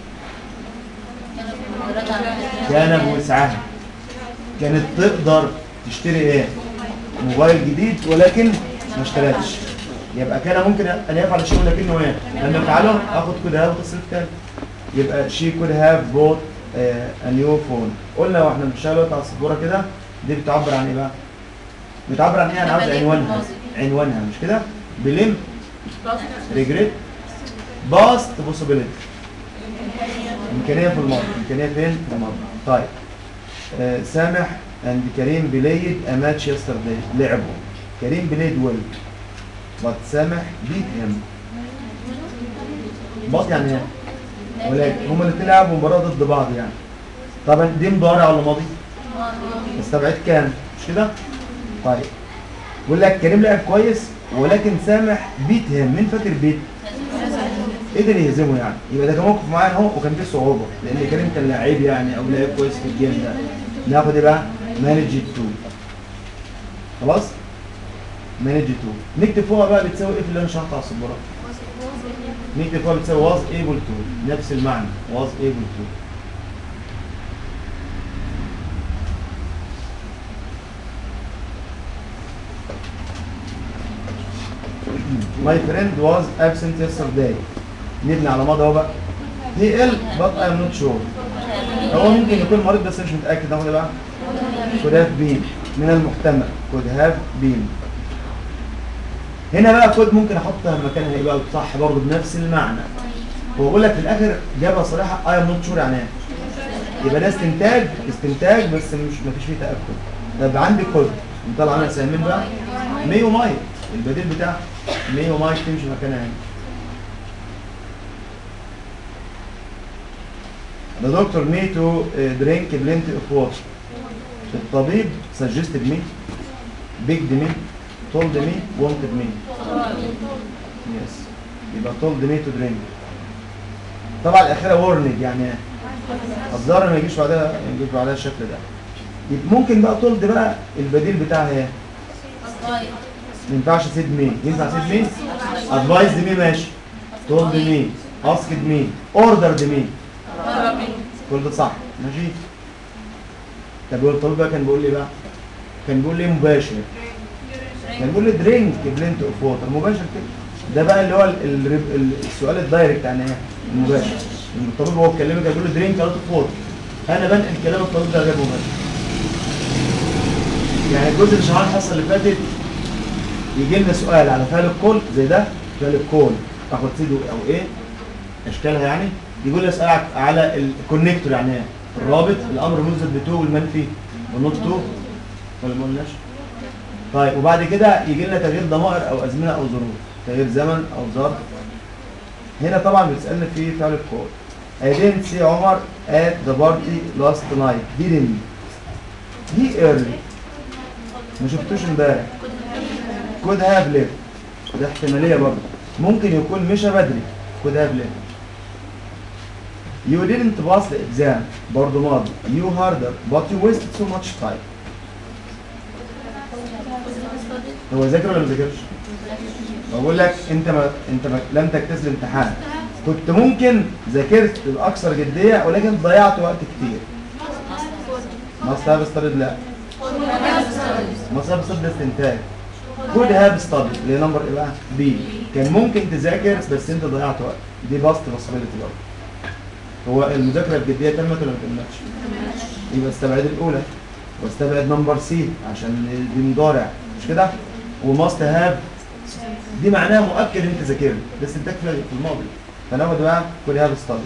كان بوسعها كانت تقدر تشتري ايه موبايل جديد ولكن ما اشتريتش يبقى كان ممكن ان يفعل الشيء ولكنه ايه لما يفعله اخد كود هاف وتصريف تاني يبقى شي كود هاف بوت ا نيو فون قلنا واحنا بنشتغل دلوقتي على السبوره كده دي بتعبر عن ايه بقى بتعبر عن ايه انا عاوز عنوانها عنوانها مش كده بلم ريجريت باست بوسيبيليتي امكانيه في الماضي امكانيه فين في الماضي طيب آه سامح اند كريم بلايد ا ماتش يسترداي لعبوا كريم بلايد ويل بس سامح بيت هيم بط يعني ايه ولكن هما الاثنين لعبوا مباراه ضد بعض يعني طبعا دي مضارع ولا ماضي استبعد كان مش كده طيب بيقول لك كريم لعب كويس ولكن سامح بيت هيم مين فاكر بيت قدر يهزمه يعني يبقى ده كان موقف معين اهو وكان فيه صعوبه لان كريم كان لعيب يعني او لعيب كويس في الجيم ده ناخد ايه بقى مانج 2 خلاص مانج 2 نكتب فوقها بقى بتساوي ايه في اللي انا شرحته على السبوره نكتب فوقها بتساوي was able to نفس المعنى was able to My friend was absent yesterday. نبني على ماضي اهو بقى. He ill but I am not sure. هو ممكن يكون مريض بس مش متأكد ناخد ايه بقى؟ could have been من المحتمل could have been هنا بقى كود ممكن احطها مكانها ايه بقى صح برضه بنفس المعنى هو بيقول لك في الاخر جابها صريحه اي ام نوت شور يعني ايه يبقى ده استنتاج استنتاج بس مش مفيش فيه تاكد طب عندي كود نطلع عنها سهمين بقى مي وماي البديل بتاعها مي وماي تمشي مكانها هنا The doctor me to uh, drink plenty of water. الطبيب suggested me, begged me, told me, wanted me. Yes. يبقى told me to drink. طبعا الأخيرة warned يعني إيه؟ الضرر ما يجيش بعدها ما يجيش بعدها الشكل ده. يبقى ممكن بقى told بقى البديل بتاعها ايه؟ ما ينفعش سيد مين ينفع سيد مين؟ advised me ماشي told me asked me ordered me كل ده صح ماشي طب هو الطبيب بقى كان بيقول لي بقى كان بيقول لي مباشر كان بيقول لي درينك بلنت اوف ووتر مباشر كده ده بقى اللي هو ال- ال- ال- السؤال الدايركت عن ايه المباشر الطبيب هو اتكلمك كان بيقول لي درينك اوف ووتر انا بنقل كلام الطبيب ده غير مباشر يعني الجزء اللي شرحناه الحصه اللي فاتت يجي لنا سؤال على فعل الكل زي ده فعل الكل تاخد سيدو او ايه اشكالها يعني يقول لي اسالك على الكونكتور يعني ايه الرابط الامر مثبت بتو والمنفي والنوت تو ولا ما قلناش طيب وبعد كده يجي لنا تغيير ضمائر او ازمنه او ظروف تغيير زمن او ظرف هنا طبعا بيسالنا في فعل الكول I didn't see عمر at the party last night didn't he early ما شفتوش امبارح could have left ده احتماليه برضه ممكن يكون مشى بدري could have left You didn't pass the exam برضه ماضي You harder but you wasted so much time هو ذاكر ولا ما ذاكرش؟ بقول لك انت ما انت ما لم تجتاز الامتحان كنت ممكن ذاكرت باكثر جديه ولكن ضيعت وقت كتير must have studied لا must have studied استنتاج could have studied اللي هي نمبر ايه بقى؟ بي كان ممكن تذاكر بس انت ضيعت وقت دي باست possibility برضه هو المذاكره الجديه تمت ولا ما تمتش؟ يبقى استبعد الاولى واستبعد نمبر سي عشان دي مضارع مش كده؟ وماست هاف دي معناها مؤكد انت ذاكرت بس انت في في الماضي فناخد بقى كل هاف ستادي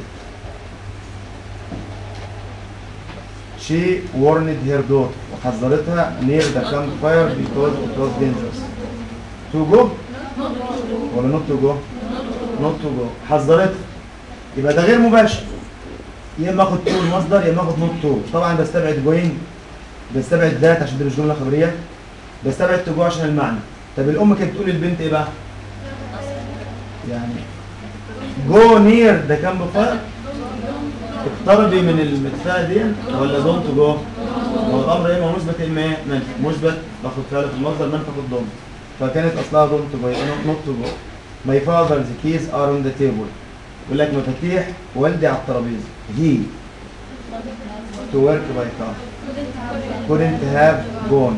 She warned her daughter وحذرتها near the campfire because it was dangerous. To go ولا not to go؟ not to go حذرتها يبقى ده غير مباشر يا اما اخد تو المصدر يا اما اخد نوت تو طبعا بستبعد جوين بستبعد ذات عشان دي مش جمله خبريه بستبعد تو جو عشان المعنى طب الام كانت بتقول للبنت ايه بقى يعني جو نير ده كان بفرق اقتربي من المدفأة دي ولا دونت جو هو الامر يا اما مثبت يا اما ايه منفي مثبت باخد فعل في المصدر منفي باخد دونت فكانت اصلها دونت جو يبقى نوت تو جو ماي فاذرز كيز ار اون ذا تيبل يقول لك مفاتيح والدي على الترابيزه هي to work by car couldn't have gone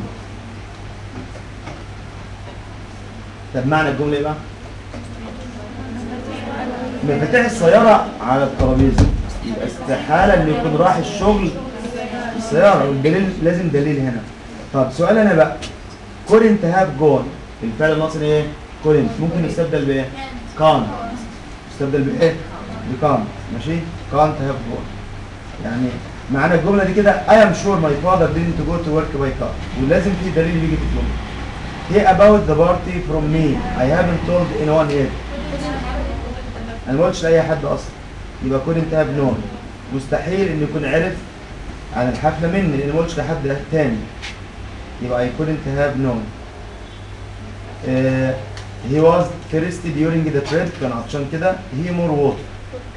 طب معنى الجمله ايه بقى؟ مفاتيح السياره على الترابيزه يبقى استحاله ان يكون راح الشغل السياره والدليل لازم دليل هنا طب سؤال انا بقى couldn't have gone الفعل المصري ايه؟ couldn't ممكن يستبدل بايه؟ can't يستبدل بايه؟ بكان ماشي can't have gone يعني معنى الجمله دي كده I am sure my father didn't go to work by car ولازم في دليل يجي في الجمله He about the party from me I haven't told anyone yet انا ما قلتش لاي حد اصلا يبقى couldn't have known مستحيل ان يكون عرف عن الحفله مني لان ما قلتش لحد تاني يبقى I couldn't have known uh, he was thirsty during the trip كان عطشان كده he more water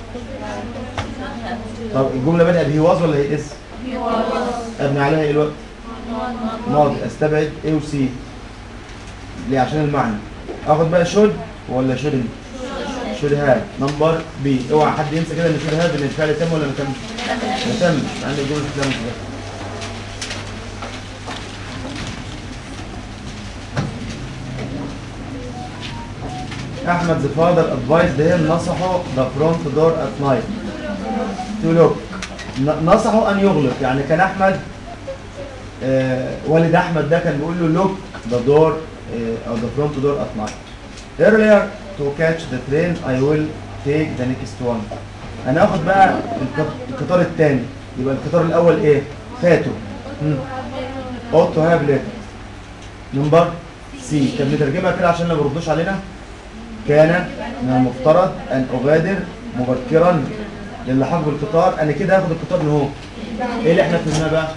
طب الجمله بدأت he was ولا he is؟ ابني عليها ايه الوقت؟ ماضي استبعد A و C ليه عشان المعنى اخد بقى should ولا shouldn't؟ should have نمبر B اوعى حد ينسى كده ان should have ان الفعل تم ولا ما تمش؟ ما تمش عندي الجمله تمش بقى احمد the father advised him نصحه the front door at night to look ن- نصحه ان يغلق يعني كان احمد آه والد احمد ده كان بيقول له look the door آه او the front door at night earlier to catch the train I will take the next one انا هاخد بقى القط- القطار الثاني يبقى القطار الاول ايه فاتوا ought to have left نمبر سي طب نترجمها كده عشان ما بيردوش علينا كان من المفترض ان ابادر مبكرا للحاق بالقطار انا كده هاخد القطار من هو ايه اللي احنا فهمناه بقى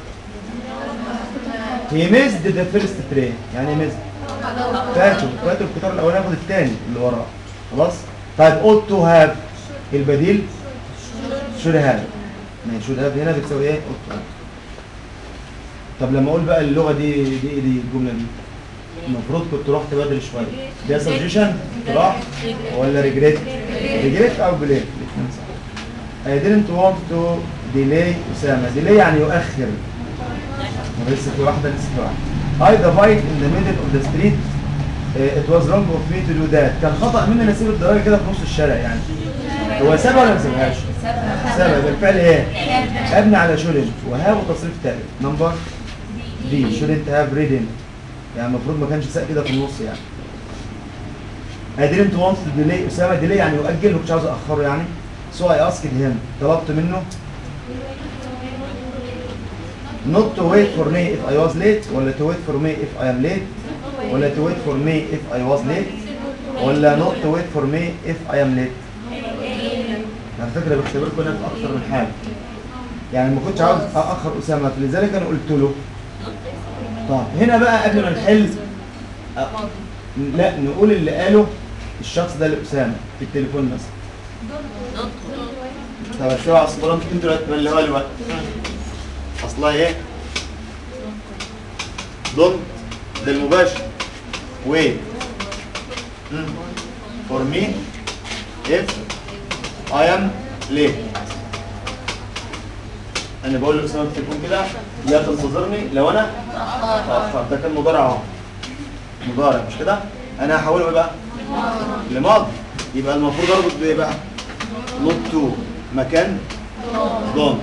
هي ميزد ذا فيرست ترين يعني ايه ميزد فاتوا فاتوا القطار الاولاني هاخد الثاني اللي وراه خلاص طيب ought to have البديل should have ماشي should have هنا بتساوي ايه ought to have طب لما اقول بقى اللغه دي دي ايه دي الجمله دي المفروض كنت رحت بدري شويه ده سجيشن راح ولا ريجريت ريجريت او بليت الاثنين صح I didn't want to delay أسامة delay يعني يؤخر لسه في واحدة لسه في واحدة I divide in the middle of the street uh, it was wrong of me to do that كان خطأ مني أنا أسيب الدراجة كده في نص الشارع يعني هو سابها ولا ما سابهاش؟ سابها بالفعل إيه؟ أبني على shouldn't وهاو تصريف ثالث نمبر دي shouldn't have written يعني المفروض ما كانش ساق كده في النص يعني I didn't want to delay أسامة delay يعني يؤجل ومش عاوز أأخره يعني so I asked him طلبت منه not to wait for me if I was late ولا to wait for me if I am late ولا to wait for me if I was late ولا not to wait for me if I am late على فكرة بختبركم هنا في أكتر من حاجة يعني ما كنتش عاوز أأخر أسامة فلذلك أنا قلت له طب هنا بقى قبل ما نحل أ- لا نقول اللي قاله الشخص ده لأسامة في التليفون مثلا طب شو عصفورة انتوا اللي هتملوها لي بقى اصلها ايه؟ دونت ده المباشر ويت فور مي اف اي ام ليت انا بقول لاسامه في التليفون كده لا تنتظرني لو انا تاخرت ده كان مضارع اهو مضارع مش كده انا هحوله ايه بقى لماضي يبقى المفروض اربط بايه بقى نوت تو مكان دون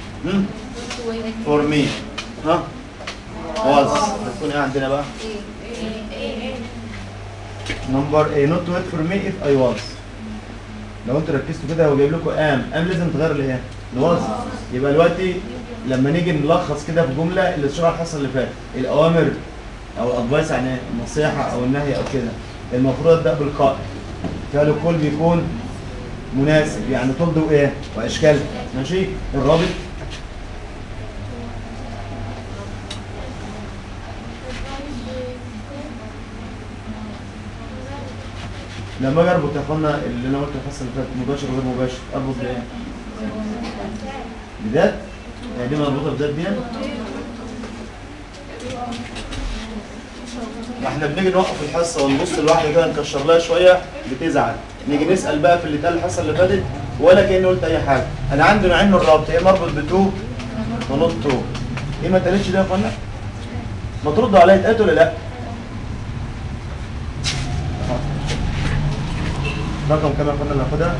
فور مي ها واز هتكون ايه عندنا بقى نمبر ايه نوت ويت فور مي اف اي واز لو انتوا ركزتوا كده هو جايب لكم ام ام لازم تغير لايه لواز يبقى دلوقتي لما نيجي نلخص كده في جمله اللي شرح الحصه اللي فاتت الاوامر او الادفايس يعني النصيحه او النهي او كده المفروض ابدا بالقائل فعل الكل بيكون مناسب يعني طرد وايه واشكال ماشي الرابط لما اجي اربط يا اخوانا اللي انا قلت الحصه اللي فاتت مباشر وغير مباشر اربط بايه؟ بذات يعني دي مربوطه بذات دي ما احنا بنيجي نوقف الحصه ونبص لواحده كده نكشر لها شويه بتزعل نيجي نسال بقى في اللي اتقال الحصه اللي فاتت ولا كاني قلت اي حاجه انا عندي نوعين من الربط يا اما اربط بتو ونوت تو ايه ما اتقالتش ده يا اخوانا؟ ما تردوا عليا اتقالت ولا لا؟ رقم كام يا اخوانا اللي هاخدها؟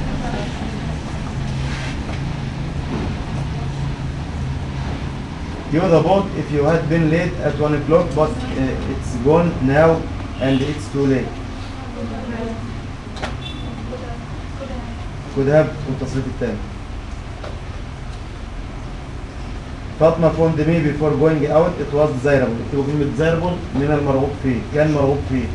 You the boat if you had been late at 1 o'clock but uh, it's gone now and it's too late. could have والتصريف الثاني. فاطمة phoned me before going out it was desirable. اكتبوا كلمة desirable من المرغوب فيه. كان مرغوب فيه.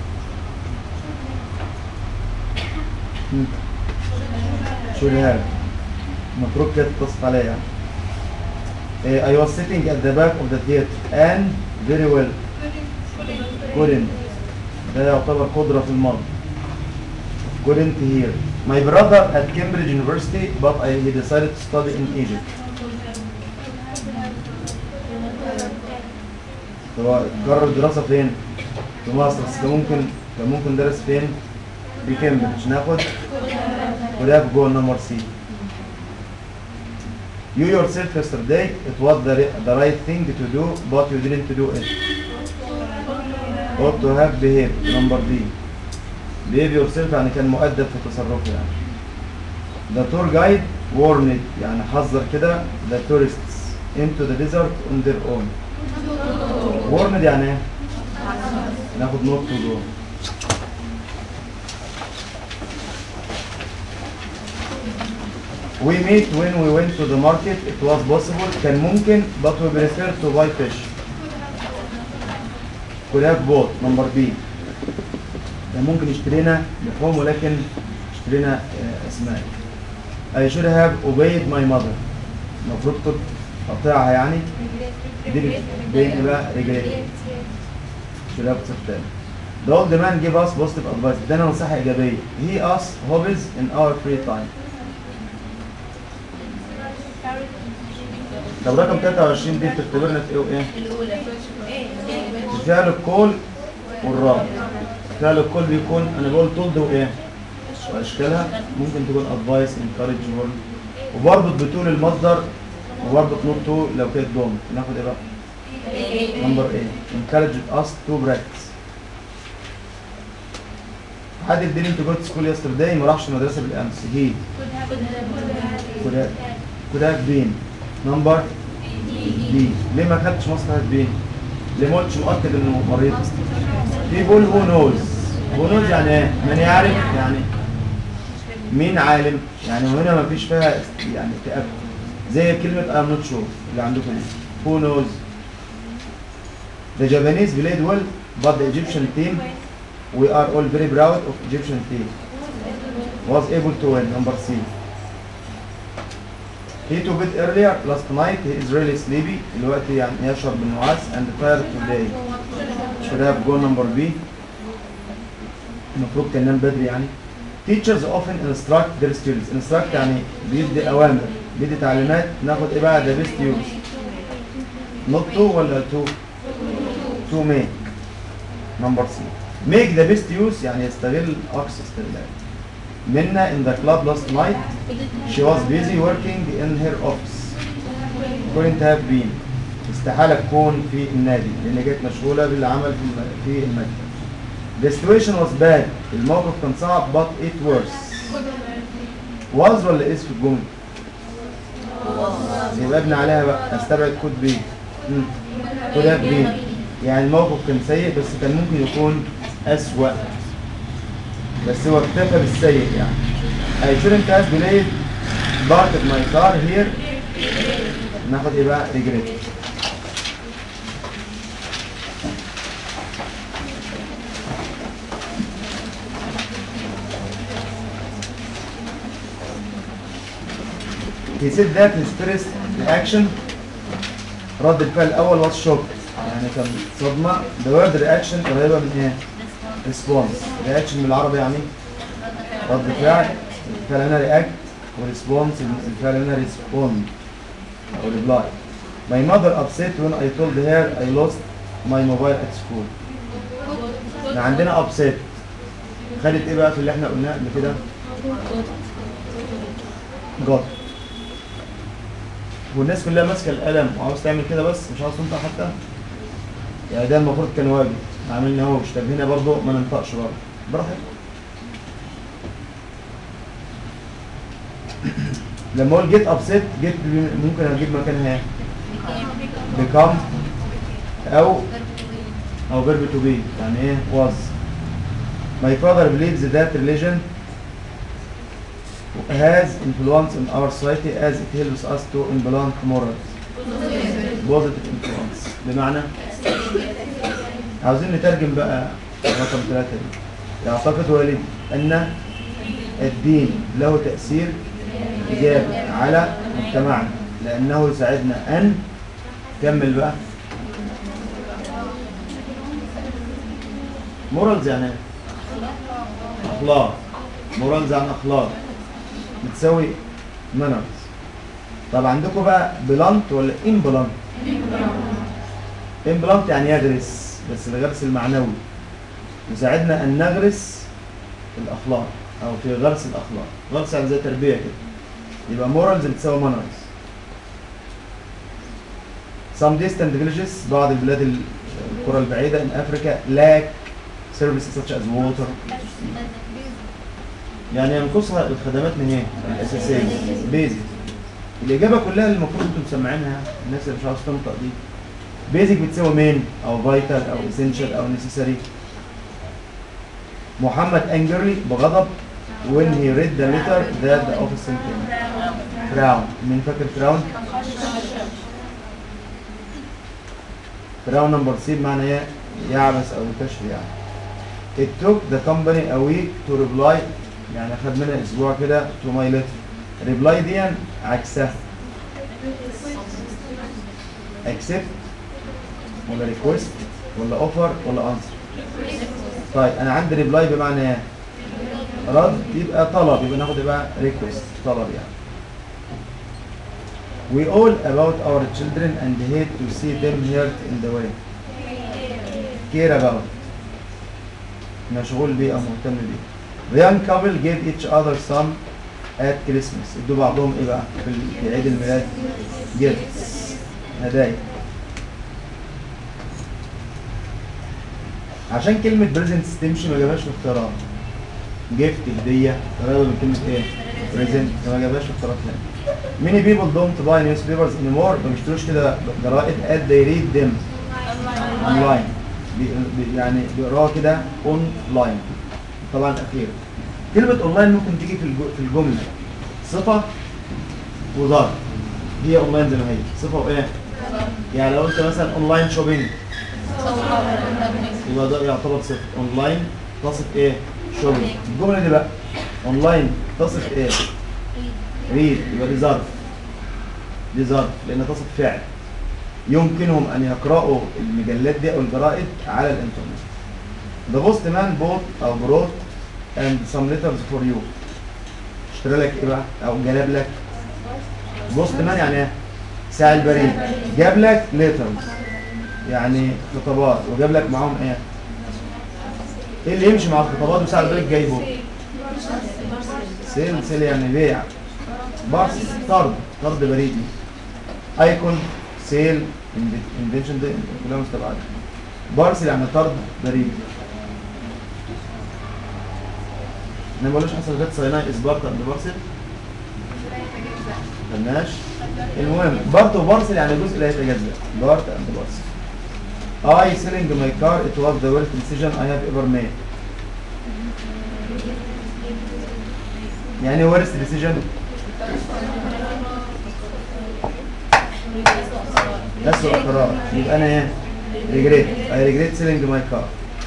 مم. should have. المفروض كده تتصف عليها يعني. Uh, I was sitting at the back of the theater and very well couldn't ده يعتبر قدرة في الماضي couldn't hear my brother at Cambridge University but I, he decided to study in Egypt هو قرر الدراسة فين؟ في مصر بس كان ممكن كان ممكن درس فين؟ في كامبريدج ناخد وده في جوه نمبر سي You yourself yesterday, it was the, the right thing to do, but you didn't do it. Ought to have behaved. Number B. Behave yourself يعني كان مؤدب في تصرفه يعني. The tour guide warned يعني حذر كده the tourists into the desert on their own. warned يعني ايه؟ ناخد نوت to go. we meet when we went to the market it was possible كان ممكن but we prefer to buy fish could have bought number B كان ممكن اشترينا لحوم ولكن اشترينا آه، اسماك I should have obeyed my mother المفروض تقطعها يعني دي بين ايه بقى رجلين should have تختار The old man gave us positive advice ادانا نصيحة إيجابية he asked hobbies in our free time طب رقم 23 دي بتختبرنا في ايه وايه؟ فعل الكول والرابط فعل الكول بيكون انا بقول تولد وايه؟ واشكالها ممكن تكون ادفايس انكارج وبربط بتول المصدر وبربط نوت تو لو كانت دوم ناخد ايه بقى؟ نمبر ايه؟ encouraged us to practice حد didn't go to school yesterday ما راحش المدرسة بالأمس he could have could have been نمبر دي ليه ما خدتش مصلحة بي؟ ليه ما قلتش مؤكد انه مريض؟ people who knows who knows يعني ايه؟ من يعرف يعني مين عالم؟ يعني هنا ما فيش فيها يعني تأكد زي كلمة I'm not sure اللي عندكم دي who knows The Japanese played well but the Egyptian team we are all very proud of Egyptian team was able to win number C He to bed earlier last night he is really sleepy دلوقتي يعني يشرب بالنعاس and tired today should have gone number B المفروض كان ينام بدري يعني Teachers often instruct their students instruct يعني بيدي أوامر بيدي تعليمات ناخد إيه بقى the best use not to ولا to to make number C make the best use يعني يستغل أقصى استغلال Minna in the club last night she was busy working in her office couldn't have been استحالة تكون في النادي لأن كانت مشغولة بالعمل في الم- في المكتب The situation was bad الموقف كان صعب but it worse was ولا is في الجملة؟ يبقى ابني عليها بقى استبعد could be مم. could have been يعني الموقف كان سيء بس كان ممكن يكون أسوأ بس هو اكتفى بالسيء يعني I shouldn't have delayed parked my car here ناخد ايه بقى regret He said that his first reaction رد الفعل الأول was shock يعني كان صدمة the word reaction قريبة من ايه؟ response reaction بالعربي يعني رد فعل الفعل هنا react وريسبونس الفعل هنا respond أو reply My mother upset when I told her I lost my mobile at school احنا عندنا upset خدت ايه بقى في اللي احنا قلناه قبل كده؟ got والناس كلها ماسكه القلم وعاوز تعمل كده بس مش عاوز تنطق حتى يعني ده المفروض كان واجب عاملنا هو مش طب هنا برضه ما ننطقش برضه براحتك لما اقول جيت ابسيت جيت ممكن اجيب مكانها ايه؟ become او او verb to be يعني ايه was my father believes that religion has influence in our society as it helps us to implement morals positive influence بمعنى عاوزين نترجم بقى رقم ثلاثة دي يعتقد والدي أن الدين له تأثير إيجابي على مجتمعنا لأنه يساعدنا أن كمل بقى مورالز يعني ايه؟ أخلاق مورالز عن أخلاق بتساوي مانرز طب عندكم بقى بلانت ولا امبلانت امبلانت يعني يغرس بس الغرس المعنوي يساعدنا ان نغرس الاخلاق او في غرس الاخلاق غرس يعني زي تربيه كده يبقى مورالز بتساوي مانرز some distant villages بعض البلاد ال- القرى البعيده in Africa lack services such as water يعني ينقصها الخدمات من ايه؟ الاساسيه بيزك الاجابه كلها اللي المفروض انتم مسمعينها الناس اللي مش عاوز تنطق دي بيزك بتساوي مين او فايتال او اسينشال او نيسيسري محمد انجرلي بغضب when he read the letter that the office sent him فراون مين فاكر فراون فراون نمبر سي بمعنى ايه يعبس او يكشف يعني it took the company a week to reply يعني خد منها اسبوع كده to my letter reply دي عكسها accept ولا request ولا offer ولا answer طيب انا عندي reply بمعنى ايه رد يبقى طلب يبقى ناخد يبقى request طلب يعني We all about our children and hate to see them hurt in the way. Care about. مشغول بيه أو مهتم بيه. The young couple gave each other some at Christmas. ادوا بعضهم ايه بقى؟ في ال- في عيد الميلاد gifts. هدايا. عشان كلمة بريزنتس تمشي ما جابهاش في اختيارات. جيفت هدية قريبة من كلمة ايه؟ بريزنت ما جابهاش في اختيارات هنا. Many people don't buy newspapers anymore ما بيشتروش كده جرائد as they read them online بي- بي- يعني بيقراها كده اونلاين طبعا اخير كلمة اونلاين ممكن تيجي في الج- في الجملة صفة وظرف هي اونلاين زي ما هي صفة وايه؟ يعني لو قلت مثلا اونلاين شوبينج يبقى ده يعتبر صفر اونلاين تصف ايه؟ شوبينج الجملة دي بقى اونلاين تصف ايه؟ ريد يبقى دي ظرف دي ظرف لان تصف فعل يمكنهم ان يقرأوا المجلات دي او الجرائد على الانترنت The postman bought او brought and some letters for you اشترى لك ايه بقى او جلب لك بوستمان يعني ايه ساعي البريد جاب لك letters يعني خطابات وجاب لك معاهم ايه ايه اللي يمشي مع الخطابات وساعي البريد جايبه سيل سيل يعني بيع بارس طرد طرد بريدي ايكون سيل انفنشن دي كلها مستبعده بارسل يعني طرد بريدي انا ما بقولش حصل جت سايناي اسبارتا عند بارسل ملناش المهم بارت وبارسل يعني جزء لا يتجزأ بارت اند بارسل I selling my car it was the worst decision I have ever made يعني worst decision أسوأ قرار يبقى أنا إيه؟ regret I regret selling my car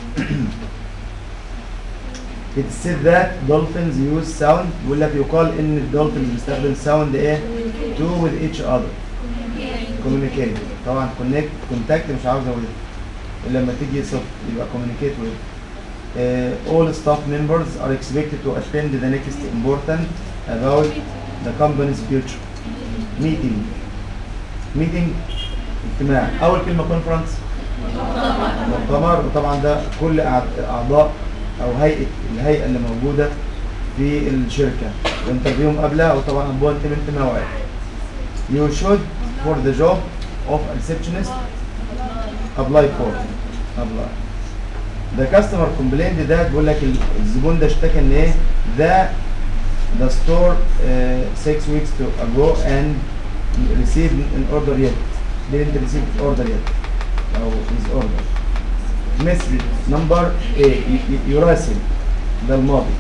It said that dolphins use sound بيقول لك يقال إن الدولفينز بيستخدم sound إيه؟ to with each other communicate طبعا connect contact مش عاوز أقول إلا لما تيجي صفر يبقى communicate with uh, all staff members are expected to attend the next important about the company's future meeting meeting اجتماع اول كلمه كونفرنس مؤتمر وطبعا ده كل أع- اعضاء او هيئه الهيئه اللي موجوده في الشركه وانترفيوهم قبلها وطبعا appointment موعد you should for the job of a receptionist apply for apply the customer complained ده بيقول لك ال- الزبون ده اشتكى ان ايه ده the store uh, six weeks to ago and received an order yet didn't receive order yet او his order message number A ي- ي- يراسل ده الماضي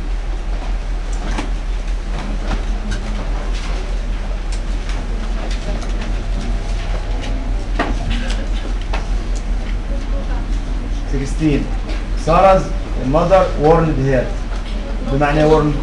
Sixteen. Sarah's mother warned her. بمعنى إيه warned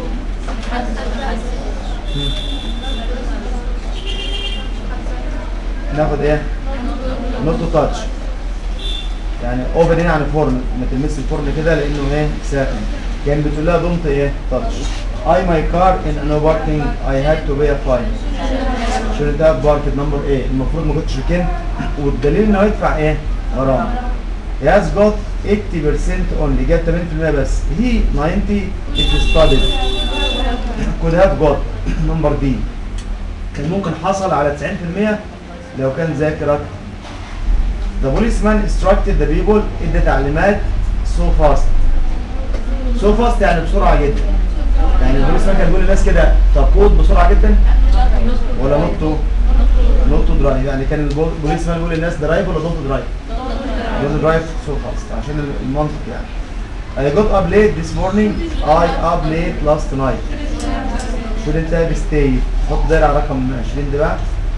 ناخد ايه نوت تو تاتش يعني اوفر هنا عن الفرن ما تلمس الفرن كده لانه ايه ساخن كان بتقول لها دونت ايه تاتش اي ماي كار ان انو باركينج اي هاد تو بي ا فاين شريت اب باركت نمبر ايه المفروض ما كنتش ركنت والدليل انه يدفع ايه غرامه He has got 80% only جاب 80% بس he 90 if studied could have got number B كان ممكن حصل على 90% لو كان ذاكر اكتر The policeman instructed the people ادى تعليمات so fast so fast يعني بسرعة جدا يعني البوليسمان كان بيقول للناس كده تقود بسرعة جدا ولا نوت نوت درايف يعني كان البوليسمان بيقول للناس درايف ولا دونت درايف دونت درايف so fast عشان المنطق يعني I got up late this morning I up late last night shouldn't have stayed حط دايره على رقم 20 ده بقى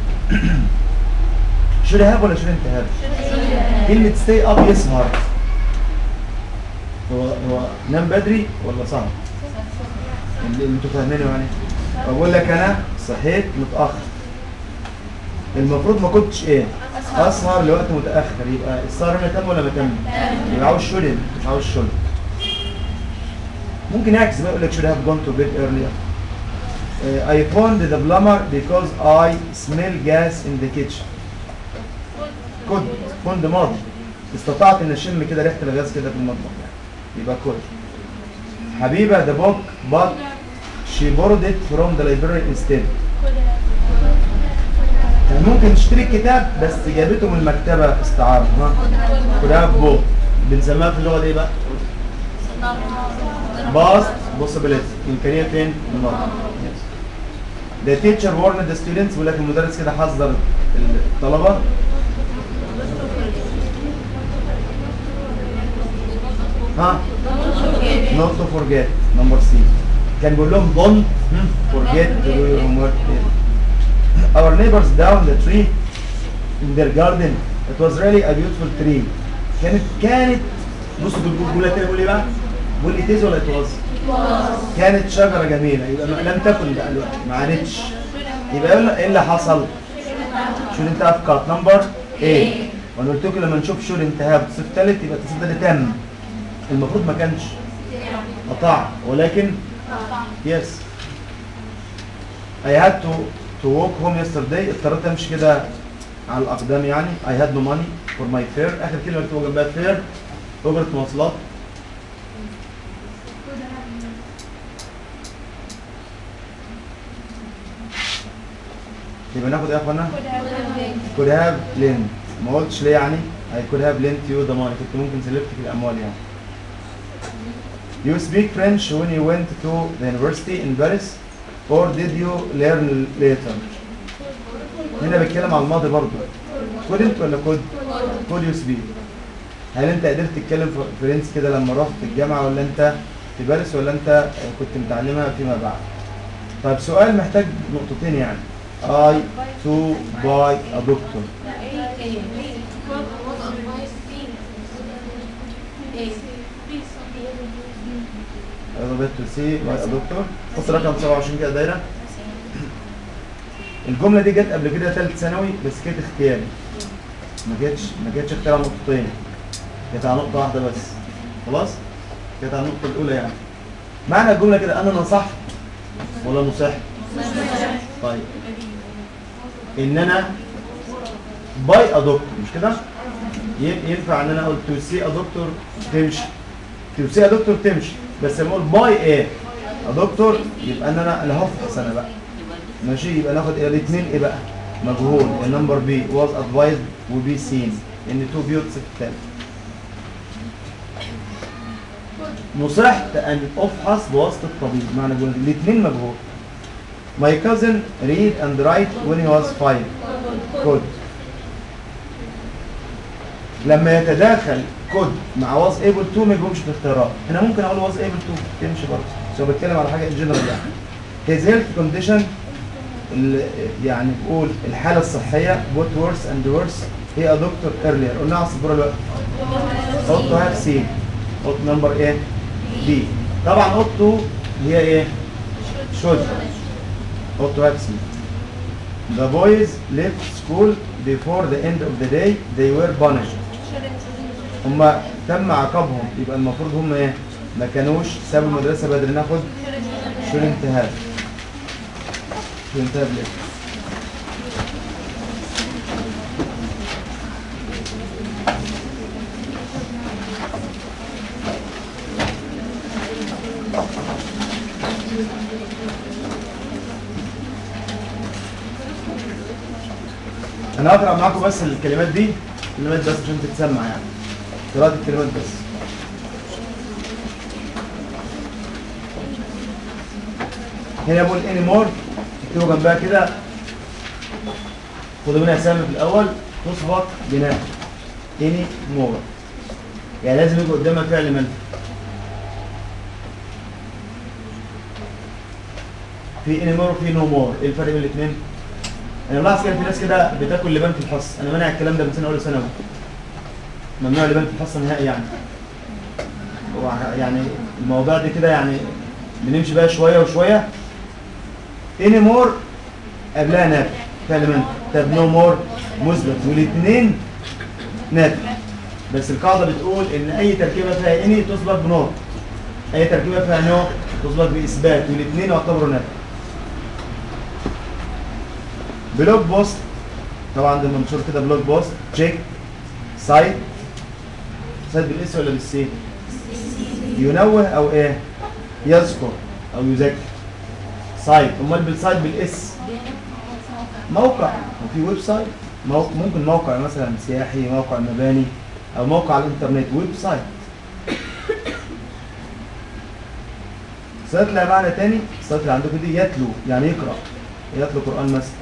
should have ولا shouldn't have كلمة stay up يسهر هو هو نام بدري ولا سهر؟ اللي انتوا فاهمينه يعني بقول لك انا صحيت متأخر المفروض ما كنتش ايه؟ اسهر لوقت متأخر يبقى السهر هنا تم ولا ما تم؟ يبقى عاوز shouldn't مش عاوز should ممكن يعكس بقى يقول لك should have gone to bed earlier Uh, I phoned the plumber because I smell gas in the kitchen. كنت كنت ماضي استطعت ان اشم كده ريحه الغاز كده في المطبخ يعني يبقى كنت حبيبه the book but she borrowed it from the library instead كان ممكن تشتري الكتاب بس جابته من المكتبه استعاره ها كلها بوك بنسميها في اللغه دي إيه بقى باست possibility امكانيه فين الماضي The teacher warned the students بيقول لك المدرس كده حذر الطلبه ها not to forget number C كان بيقول لهم don't hmm, forget to do your homework our neighbors down the tree in their garden it was really a beautiful tree كانت كانت بصوا بيقول لك بيقول ايه بقى بيقول لي تيز ولا it was كانت شجره جميله يبقى ما- لم تكن بقى دلوقتي ما عادتش يبقى يقول لك ايه اللي حصل شو انت افكار نمبر ايه وانا قلت لكم لما نشوف شو الانتهاء بالصف ثالث يبقى التصريف ده تم المفروض ما كانش قطع ولكن يس I had to to walk home yesterday اضطريت امشي كده على الاقدام يعني I had no money for my fare اخر كلمه مكتوبه جنبها fare اجره مواصلات يبقى ناخد ايه يا اخوانا؟ could have lent ما قلتش ليه يعني I could have lent you the money كنت ممكن سلفت في الاموال يعني You speak French when you went to the university in Paris or did you learn later هنا بتكلم على الماضي برضه couldn't ولا could could you speak هل انت قدرت تتكلم ف- فرنسي كده لما رحت الجامعه ولا انت في باريس ولا انت كنت متعلمها فيما بعد طيب سؤال محتاج نقطتين يعني I to buy a doctor I went to see buy a doctor حط رقم 27 كده دايره الجمله دي جت قبل كده ثالث ثانوي بس كانت اختياري ما جاتش ما جاتش اختيار على نقطتين كانت على نقطه واحده بس خلاص كانت على النقطه الاولى يعني معنى الجمله كده انا نصحت ولا نصحت طيب ان انا باي ا دكتور مش كده ي- ينفع ان انا اقول تو سي ا دكتور تمشي تو سي ا دكتور تمشي بس لما اقول باي ايه ا دكتور يبقى ان انا اللي هفحص انا بقى ماشي يبقى ناخد ايه الاثنين ايه بقى مجهول النمبر بي واز ادفايزد وبي سين ان تو بيوتس في الثالث نصحت ان افحص بواسطه الطبيب معنى جمله الاثنين مجهول My cousin read and write when he was five. Could. لما يتداخل could مع was able to ما يجيبهمش في الاختيارات. هنا ممكن اقول was able to تمشي برضه. بس هو بتكلم على حاجه in general يعني. His health condition ال- يعني بقول الحاله الصحيه both worse and worse هي a doctor earlier قلنا على السبوره الوقت. ought to have seen. ought number ايه؟ B. طبعا ought to هي ايه؟ should. ought to have seen. The boys left school before the end of the day. They were punished. هم تم عقابهم يبقى المفروض هم ايه؟ ما كانوش سابوا المدرسة بدري ناخد shouldn't have. shouldn't have left. انا هقرا معاكم بس الكلمات دي الكلمات بس عشان تتسمع يعني قراءة الكلمات بس هنا بقول اني مور اكتبوا جنبها كده خدوا منها سهم في الاول تسبق بناء اني مور يعني لازم يجي قدامها فعل منفي في اني مور وفي نو مور ايه الفرق بين الاثنين؟ انا بلاحظ كده في ناس كده بتاكل لبان في الحصه انا مانع الكلام ده من سنه اولى ثانوي ممنوع لبان في الحصه نهائي يعني هو يعني الموضوع ده كده يعني بنمشي بقى شويه وشويه اني مور قبلها نافع كلمة طب نو مور مثبت والاثنين نافع بس القاعده بتقول ان اي تركيبه فيها اني تسبق بنور اي تركيبه فيها نو تسبق باثبات والاثنين يعتبروا نافع بلوك بوست طبعا ده منشور كده بلوك بوست تشيك سايت سايت بالاس ولا بالسي ينوه او ايه يذكر او يذكر سايت امال بالسايت بالاس موقع وفي ويب سايت موقع ممكن موقع مثلا سياحي موقع مباني او موقع على الانترنت ويب سايت سايت لها معنى تاني السايت اللي عندكم دي يتلو يعني يقرا يتلو قران مثلا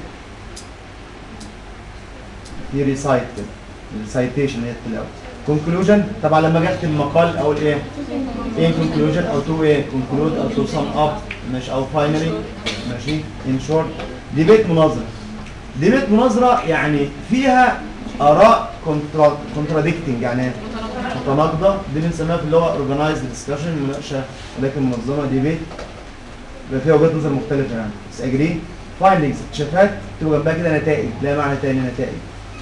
في ريسايت كده السايتيشن هي التلاوه كونكلوجن طبعا لما اجي اختم مقال اقول ايه ان كونكلوجن او تو ايه كونكلود او تو سم اب ماشي او فاينلي ماشي ان شورت ديبيت مناظره ديبيت مناظره يعني فيها اراء كونتراديكتنج يعني متناقضه دي بنسميها في اللغه اورجنايزد ديسكشن مناقشه ولكن منظمه ديبيت يبقى فيها وجهات نظر مختلفه يعني بس اجري فايندنجز اكتشافات تبقى جنبها كده نتائج لها معنى تاني نتائج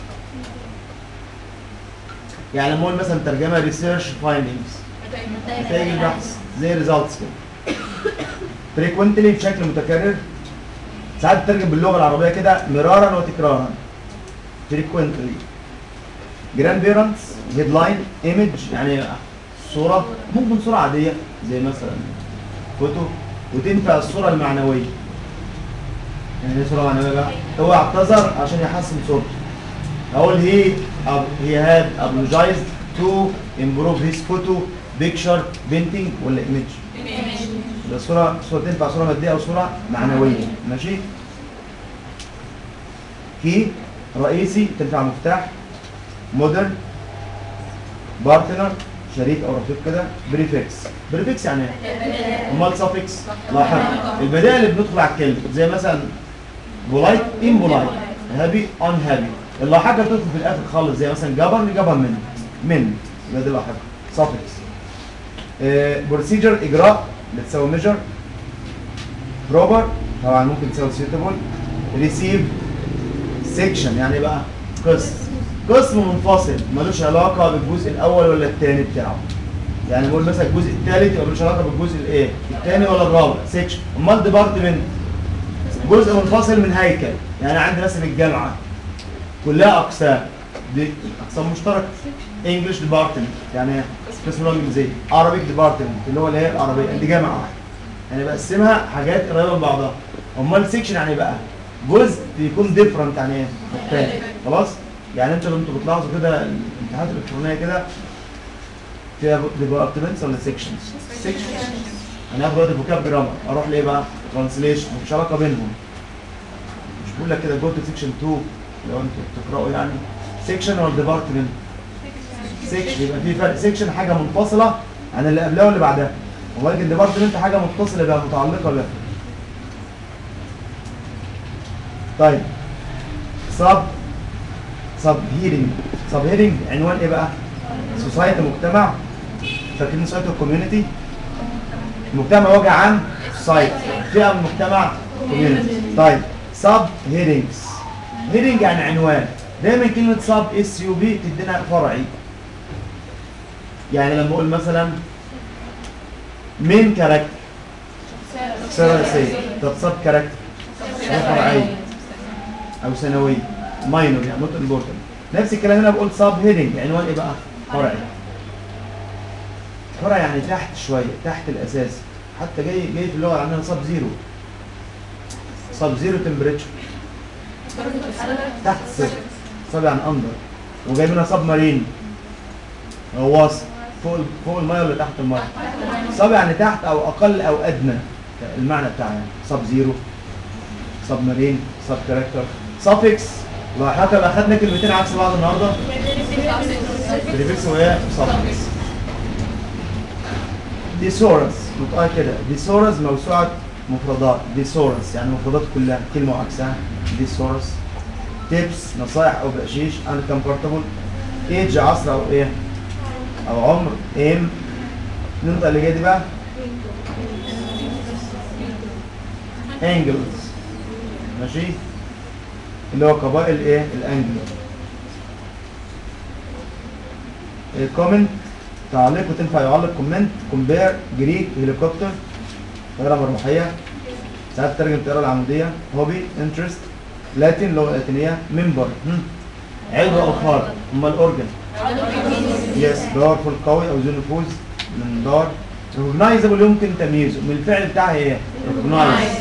يعني لما اقول مثلا ترجمه ريسيرش فايندنجز نتائج البحث زي ريزلتس كده فريكوينتلي بشكل متكرر ساعات بتترجم باللغه العربيه كده مرارا وتكرارا فريكوينتلي جراند بيرنتس هيدلاين ايمج يعني صوره ممكن صوره عاديه زي مثلا فوتو وتنفع الصوره المعنويه يعني ايه صوره معنويه بقى هو اعتذر عشان يحسن صورته اقول هي هي هاد apologized to improve his photo picture painting ولا image يبقى الصوره صوره تنفع صوره ماديه او صوره معنويه ماشي كي رئيسي تنفع مفتاح مودرن بارتنر شريك او رفيق كده بريفكس بريفكس يعني ايه؟ امال سافكس لاحق البدائل اللي بندخل على الكلمه زي مثلا بولايت ان بولايت هابي ان هابي اللاحقه بتدخل في الاخر خالص زي مثلا جبر جبر من من يبقى دي لاحقه سافكس بروسيجر اجراء بتساوي ميجر بروبر طبعا ممكن تساوي سيوتابل ريسيف سيكشن يعني إيه بقى قسم قسم منفصل ملوش علاقه بالجزء الاول ولا الثاني بتاعه يعني نقول مثلا الجزء الثالث يبقى ملوش علاقه بالجزء الايه الثاني ولا الرابع سيكشن امال ديبارتمنت جزء منفصل من هيكل يعني عندي مثلا الجامعه كلها اقسام دي اقسام مشتركه انجلش ديبارتمنت يعني قسم اللغه الانجليزيه عربيك ديبارتمنت اللي هو اللي هي العربيه دي جامعه واحده يعني بقسمها حاجات قريبه من بعضها امال سيكشن يعني بقى جزء يكون ديفرنت عن ايه مختلف خلاص يعني انتوا انتوا بتلاحظوا كده الامتحانات الالكترونيه كده فيها ديبارتمنتس ولا سيكشنز سيكشنز انا هاخد دلوقتي فوكاب جرامر اروح لايه بقى ترانسليشن مفيش علاقه بينهم مش بقول لك كده جو تو سيكشن 2 لو انتوا بتقراوا يعني سيكشن ولا ديبارتمنت سيكشن يبقى في فرق سيكشن حاجه منفصله عن اللي قبلها واللي بعدها ولكن ديبارتمنت حاجه متصله بقى متعلقه بها طيب سب سب هيرنج سب هيرنج عنوان ايه بقى؟ سوسايتي مجتمع فاكرين سوسايتي كوميونتي المجتمع وجه عام سوسايتي فئه من المجتمع كوميونتي طيب سب هيرنجز هيرنج يعني عنوان دايما كلمه سب اس يو بي تدينا فرعي يعني لما اقول مثلا مين كاركتر ثلاثيه طب سب كاركتر فرعيه او ثانويه ماينور يعني نوت امبورتنت نفس الكلام هنا بقول سب هيدنج عنوان ايه بقى؟ فرعي فرع يعني تحت شويه تحت الاساس حتى جاي جاي في اللغه عندنا سب زيرو سب زيرو تمبريتشر تحت الصفر سب يعني اندر وجاي منها سب مارين غواصه فوق ال- فوق الميه ولا تحت الميه؟ سب يعني تحت او اقل او ادنى المعنى بتاعها يعني سب زيرو سب مارين سب كاركتر سافكس لاحقا بقى خدنا كلمتين عكس بعض النهارده بريفكس وهي سافكس ديسورس نطقها كده ديسورس موسوعه مفردات ديسورس يعني مفردات كلها كلمة وعكسها ديسورس تيبس نصائح او بقشيش uncomfortable ايج عصر او ايه او عمر ايم ننطق اللي جاي دي بقى انجلز ماشي اللي هو قبائل ايه الانجل كومنت تعليق وتنفع يعلق كومنت كومبير جريك هليكوبتر طياره مرموحيه ساعات ترجم الطياره العموديه هوبي انترست لاتين لغه لاتينيه ممبر عضو او خارج امال الاورجن يس باورفول قوي او ذو نفوذ من دار ريكوجنايزبل يمكن تمييزه من الفعل بتاعها ايه؟ ريكوجنايز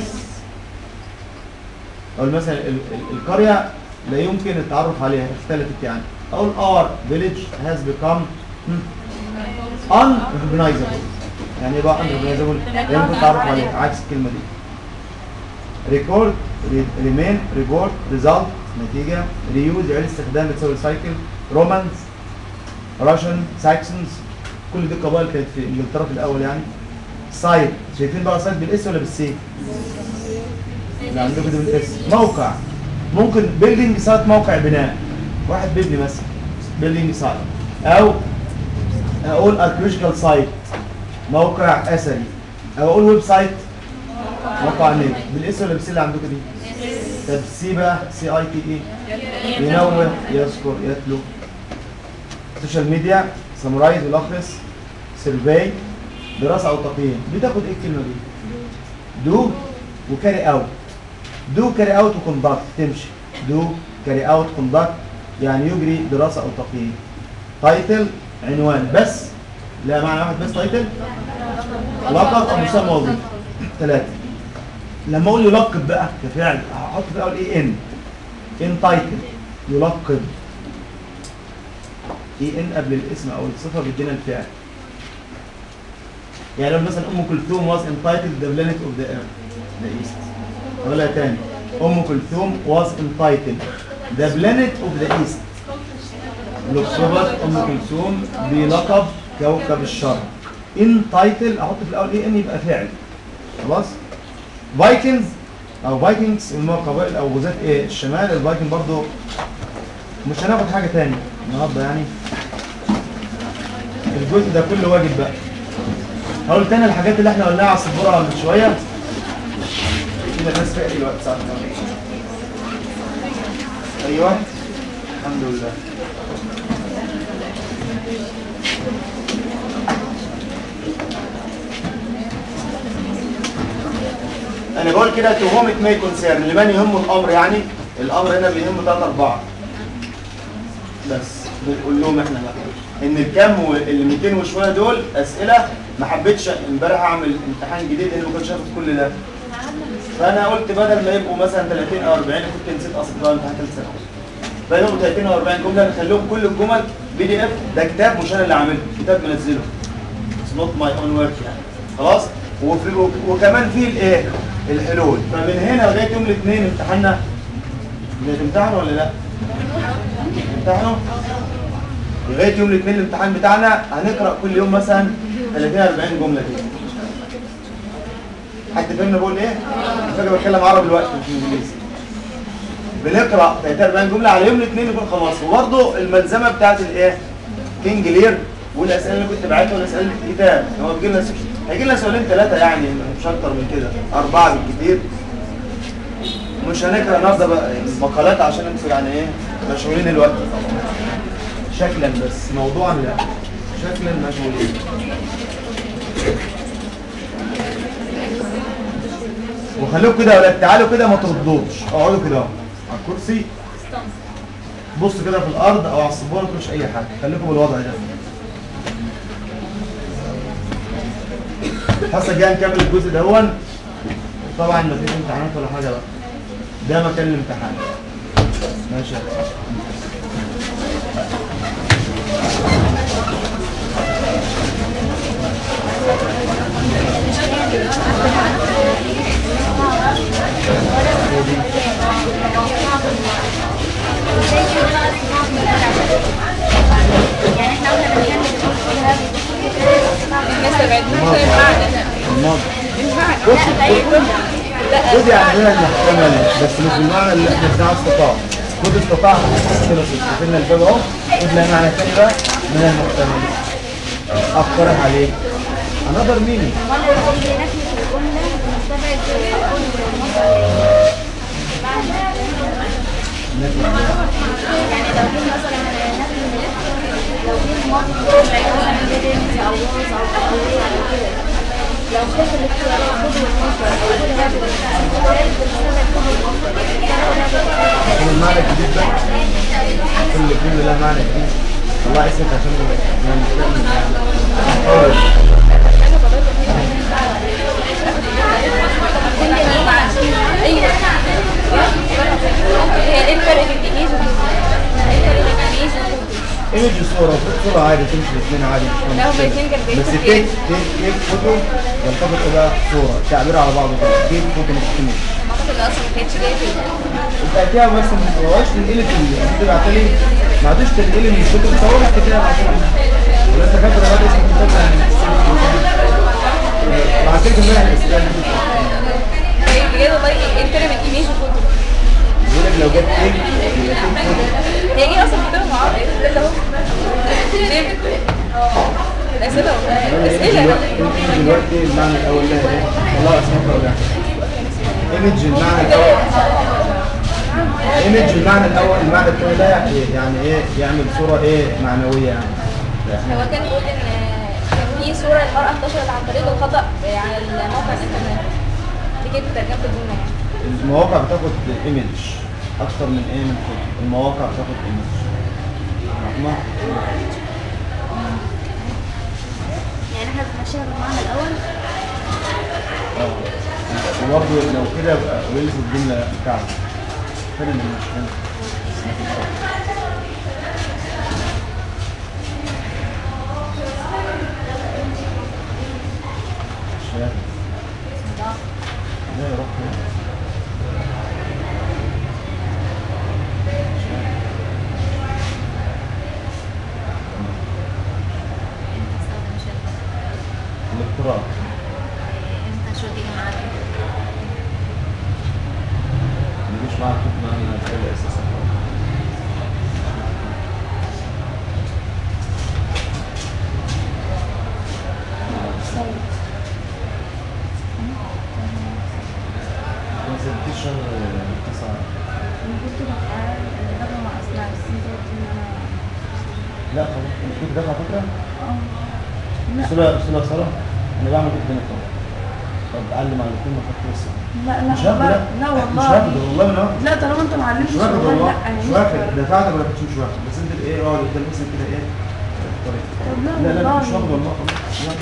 او مثلا ال- ال- القريه لا يمكن التعرف عليها اختلفت يعني او الار فيليج هاز بيكام ان ريكوجنايزبل يعني ايه بقى ان ريكوجنايزبل لا يمكن التعرف عليها عكس الكلمه دي ريكورد ريمين ريبورت ريزلت نتيجه ريوز يعيد استخدام بتساوي سايكل رومانس راشن ساكسونز كل دي قبائل كانت في انجلترا في الاول يعني سايت شايفين بقى سايت بالاس ولا بالسي؟ اللي عندكم دي بالاس موقع ممكن بيلدينج سايت موقع بناء واحد بيبني مثلا بيلدينج سايت او اقول اركيولوجيكال سايت موقع اثري او اقول ويب سايت موقع نت بالاس ولا بالسي اللي عندكم دي؟ طب سي بقى سي اي تي اي ينوه يذكر يتلو سوشيال ميديا سمرايز يلخص سيرفي دراسه او تقييم بتاخد ايه الكلمه دي دو وكاري اوت دو كاري اوت وكوندكت تمشي دو كاري اوت كوندكت يعني يجري دراسه او تقييم تايتل عنوان بس لا معنى واحد بس تايتل لقب او مسمى وظيفي ثلاثه لما اقول يلقب بقى كفعل هحط في الاول ايه ان ان تايتل يلقب اي ان قبل الاسم او الصفه بيدينا الفعل يعني لو مثلا ام كلثوم was entitled the planet of the earth the east ولا تاني ام كلثوم was entitled the planet of the east لقبت ام كلثوم بلقب كوكب الشرق ان تايتل احط في الاول ايه ان يبقى فعل خلاص فايكنجز او فايكنجز اللي هم قبائل او غزاة ايه الشمال الفايكنج برضو مش هناخد حاجه تاني النهارده يعني الجزء ده كله واجب بقى هقول تاني الحاجات اللي احنا قلناها على السبوره من شويه كده الناس فاقت دلوقتي ساعه كام؟ ايوه الحمد لله انا بقول كده تو هوم ات ماي كونسيرن لمن يهمه الامر يعني الامر هنا بيهم ثلاثة أربعة بس بنقول لهم احنا بقى ان الكام واللي 200 وشويه دول اسئله ما حبيتش امبارح اعمل امتحان جديد لان ما كنتش هاخد كل ده فانا قلت بدل ما يبقوا مثلا 30 او 40 أنا كنت نسيت اصلا بقى امتحان ثالث ثانوي فيبقوا 30 او 40 جمله نخليهم كل الجمل بي دي اف ده كتاب مش انا اللي عامله كتاب منزله اتس نوت ماي اون ورك يعني خلاص وفي وكمان في الايه الحلول فمن هنا لغايه يوم الاثنين امتحاننا بتمتحنوا ولا لا؟ امتحنوا؟ لغايه يوم الاثنين الامتحان بتاعنا هنقرا كل يوم مثلا 30 40 جمله كده حد فاهمني بقول ايه؟ فاكر بتكلم عربي دلوقتي مش انجليزي بنقرا 30 40 جمله على يوم الاثنين يكون خلاص وبرده الملزمه بتاعت الايه؟ كينج لير والاسئله اللي كنت بعتها والاسئله اللي في الكتاب هو بيجي لنا هيجي لنا سؤالين ثلاثه يعني مش اكتر من كده اربعه بالكثير مش هنقرا النهارده بقى مقالات عشان انتوا يعني ايه مشغولين الوقت شكلا بس موضوعا لا شكلا مشغولين وخليكم كده يا ولاد تعالوا كده ما تردوش اقعدوا كده اهو على الكرسي بصوا كده في الارض او على السبوره ما تقولوش اي حاجه خليكم بالوضع ده الحصه الجايه نكمل الجزء دهون طبعا ما فيش امتحانات ولا حاجه بقى ده مكان الامتحان ماشي يا باشا. يعني احنا قلنا بنكمل لسه بعد ما ينفع الماضي ينفع بص خد يعني من المحتمل بس مش بالمعنى اللي احنا بتاع استطاع خد استطاع كده قفلنا الباب اهو خد لها معنى تاني بقى من المحتمل اقترح عليك another meaning وانا بقول نفي في الجملة مستبعد الأول والمصدر يعني لو جه مثلا نفي لو جه الماضي مثلا جه أو واز أو قوية أو كده لو خد الاختيارات خد والمصدر أو خد هذا الاختيار بنستبعد خد والمصدر كل المعنى الجديد ده كل كلمة لها معنى جديد الله يسعدك عشان ما نتكلم يعني ايوه هي ايه الفرق بين الانجليزي والانجليزي؟ ايه الفرق بين الانجليزي والانجليزي؟ ايمج الصورة وفوت صورة عادي تمشي الاثنين عادي مش لا، هما مشكلة. الاتنين جنبين بس في كيف كيف كيف فوتو يلتقط بقى صورة تعبير على بعضه كده كيف فوتو مش ايمج المنطقة اللي اصلا ما كانتش جايه كده انت اكيد بس ما تبقاش تنقلي في ال- انت بعت لي ما عادش تنقلي من الكتب تصور كده عشان ولا انت فاكر هذا اسم الكتاب بعت لك امبارح الاسئله اللي كنت هي بجد والله ايه الفرق بين الانجليزي والفوتو؟ بيقول لك لو جت كيك يبقى كيك فوتو هي ايه اصلا كتاب مع بعض ايه ده اهو ديفيد الاسئله انا اسئله دلوقتي دلوقتي المعنى الاول ده ايه؟ والله اسمعك ولا ايمج المعنى الاول ايمج المعنى الاول المعنى الثاني ده يعني ايه يعمل صوره ايه معنويه يعني هو كان بيقول ان كان في صوره المراه انتشرت عن طريق الخطا على الموقع الانترنت دي كانت ترجمه الجمله يعني المواقع بتاخد ايمج اكتر من ايه من فوتو المواقع بتاخد ايمج فاهمة؟ يعني احنا بنمشيها بالمعنى الاول اه وبرضه لو كده يبقى قولي لي في الجمله بتاعتك فين اللي مش هنا شايف لا يا رب الاقتراب ما يجيش معاك ما انا الحاجه اساسا بس في شهر تسعة لا خلاص مش كنت دافع فكرة؟ سورة سورة سارة أنا بعمل كده هنا طبعا طب أعلم على الاثنين ما خدت لسه لا لا مش هاخد والله لا لا مش والله هاخد والله ما هاخد لا طالما انت ما علمتش مش واخد والله والله لا مش مش واخد فارقة. دفعت ولا كنتش مش واخد بس انت ايه اقعد قدام مثلا كده ايه الطريق طب لا لا لا لا مش والله. واخد والله خلاص مش واخد.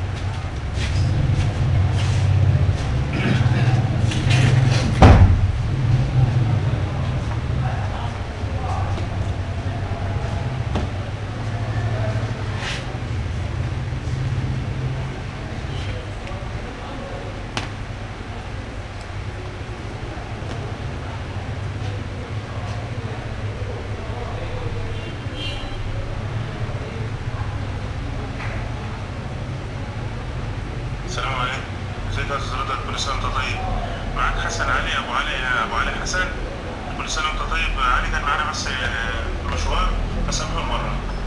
السلام عليكم ازيك يا استاذ رضا كل سنه وانت طيب معاك حسن علي ابو علي ابو علي حسن كل سنه وانت طيب علي كان معانا بس آه، مشوار فسامحه المره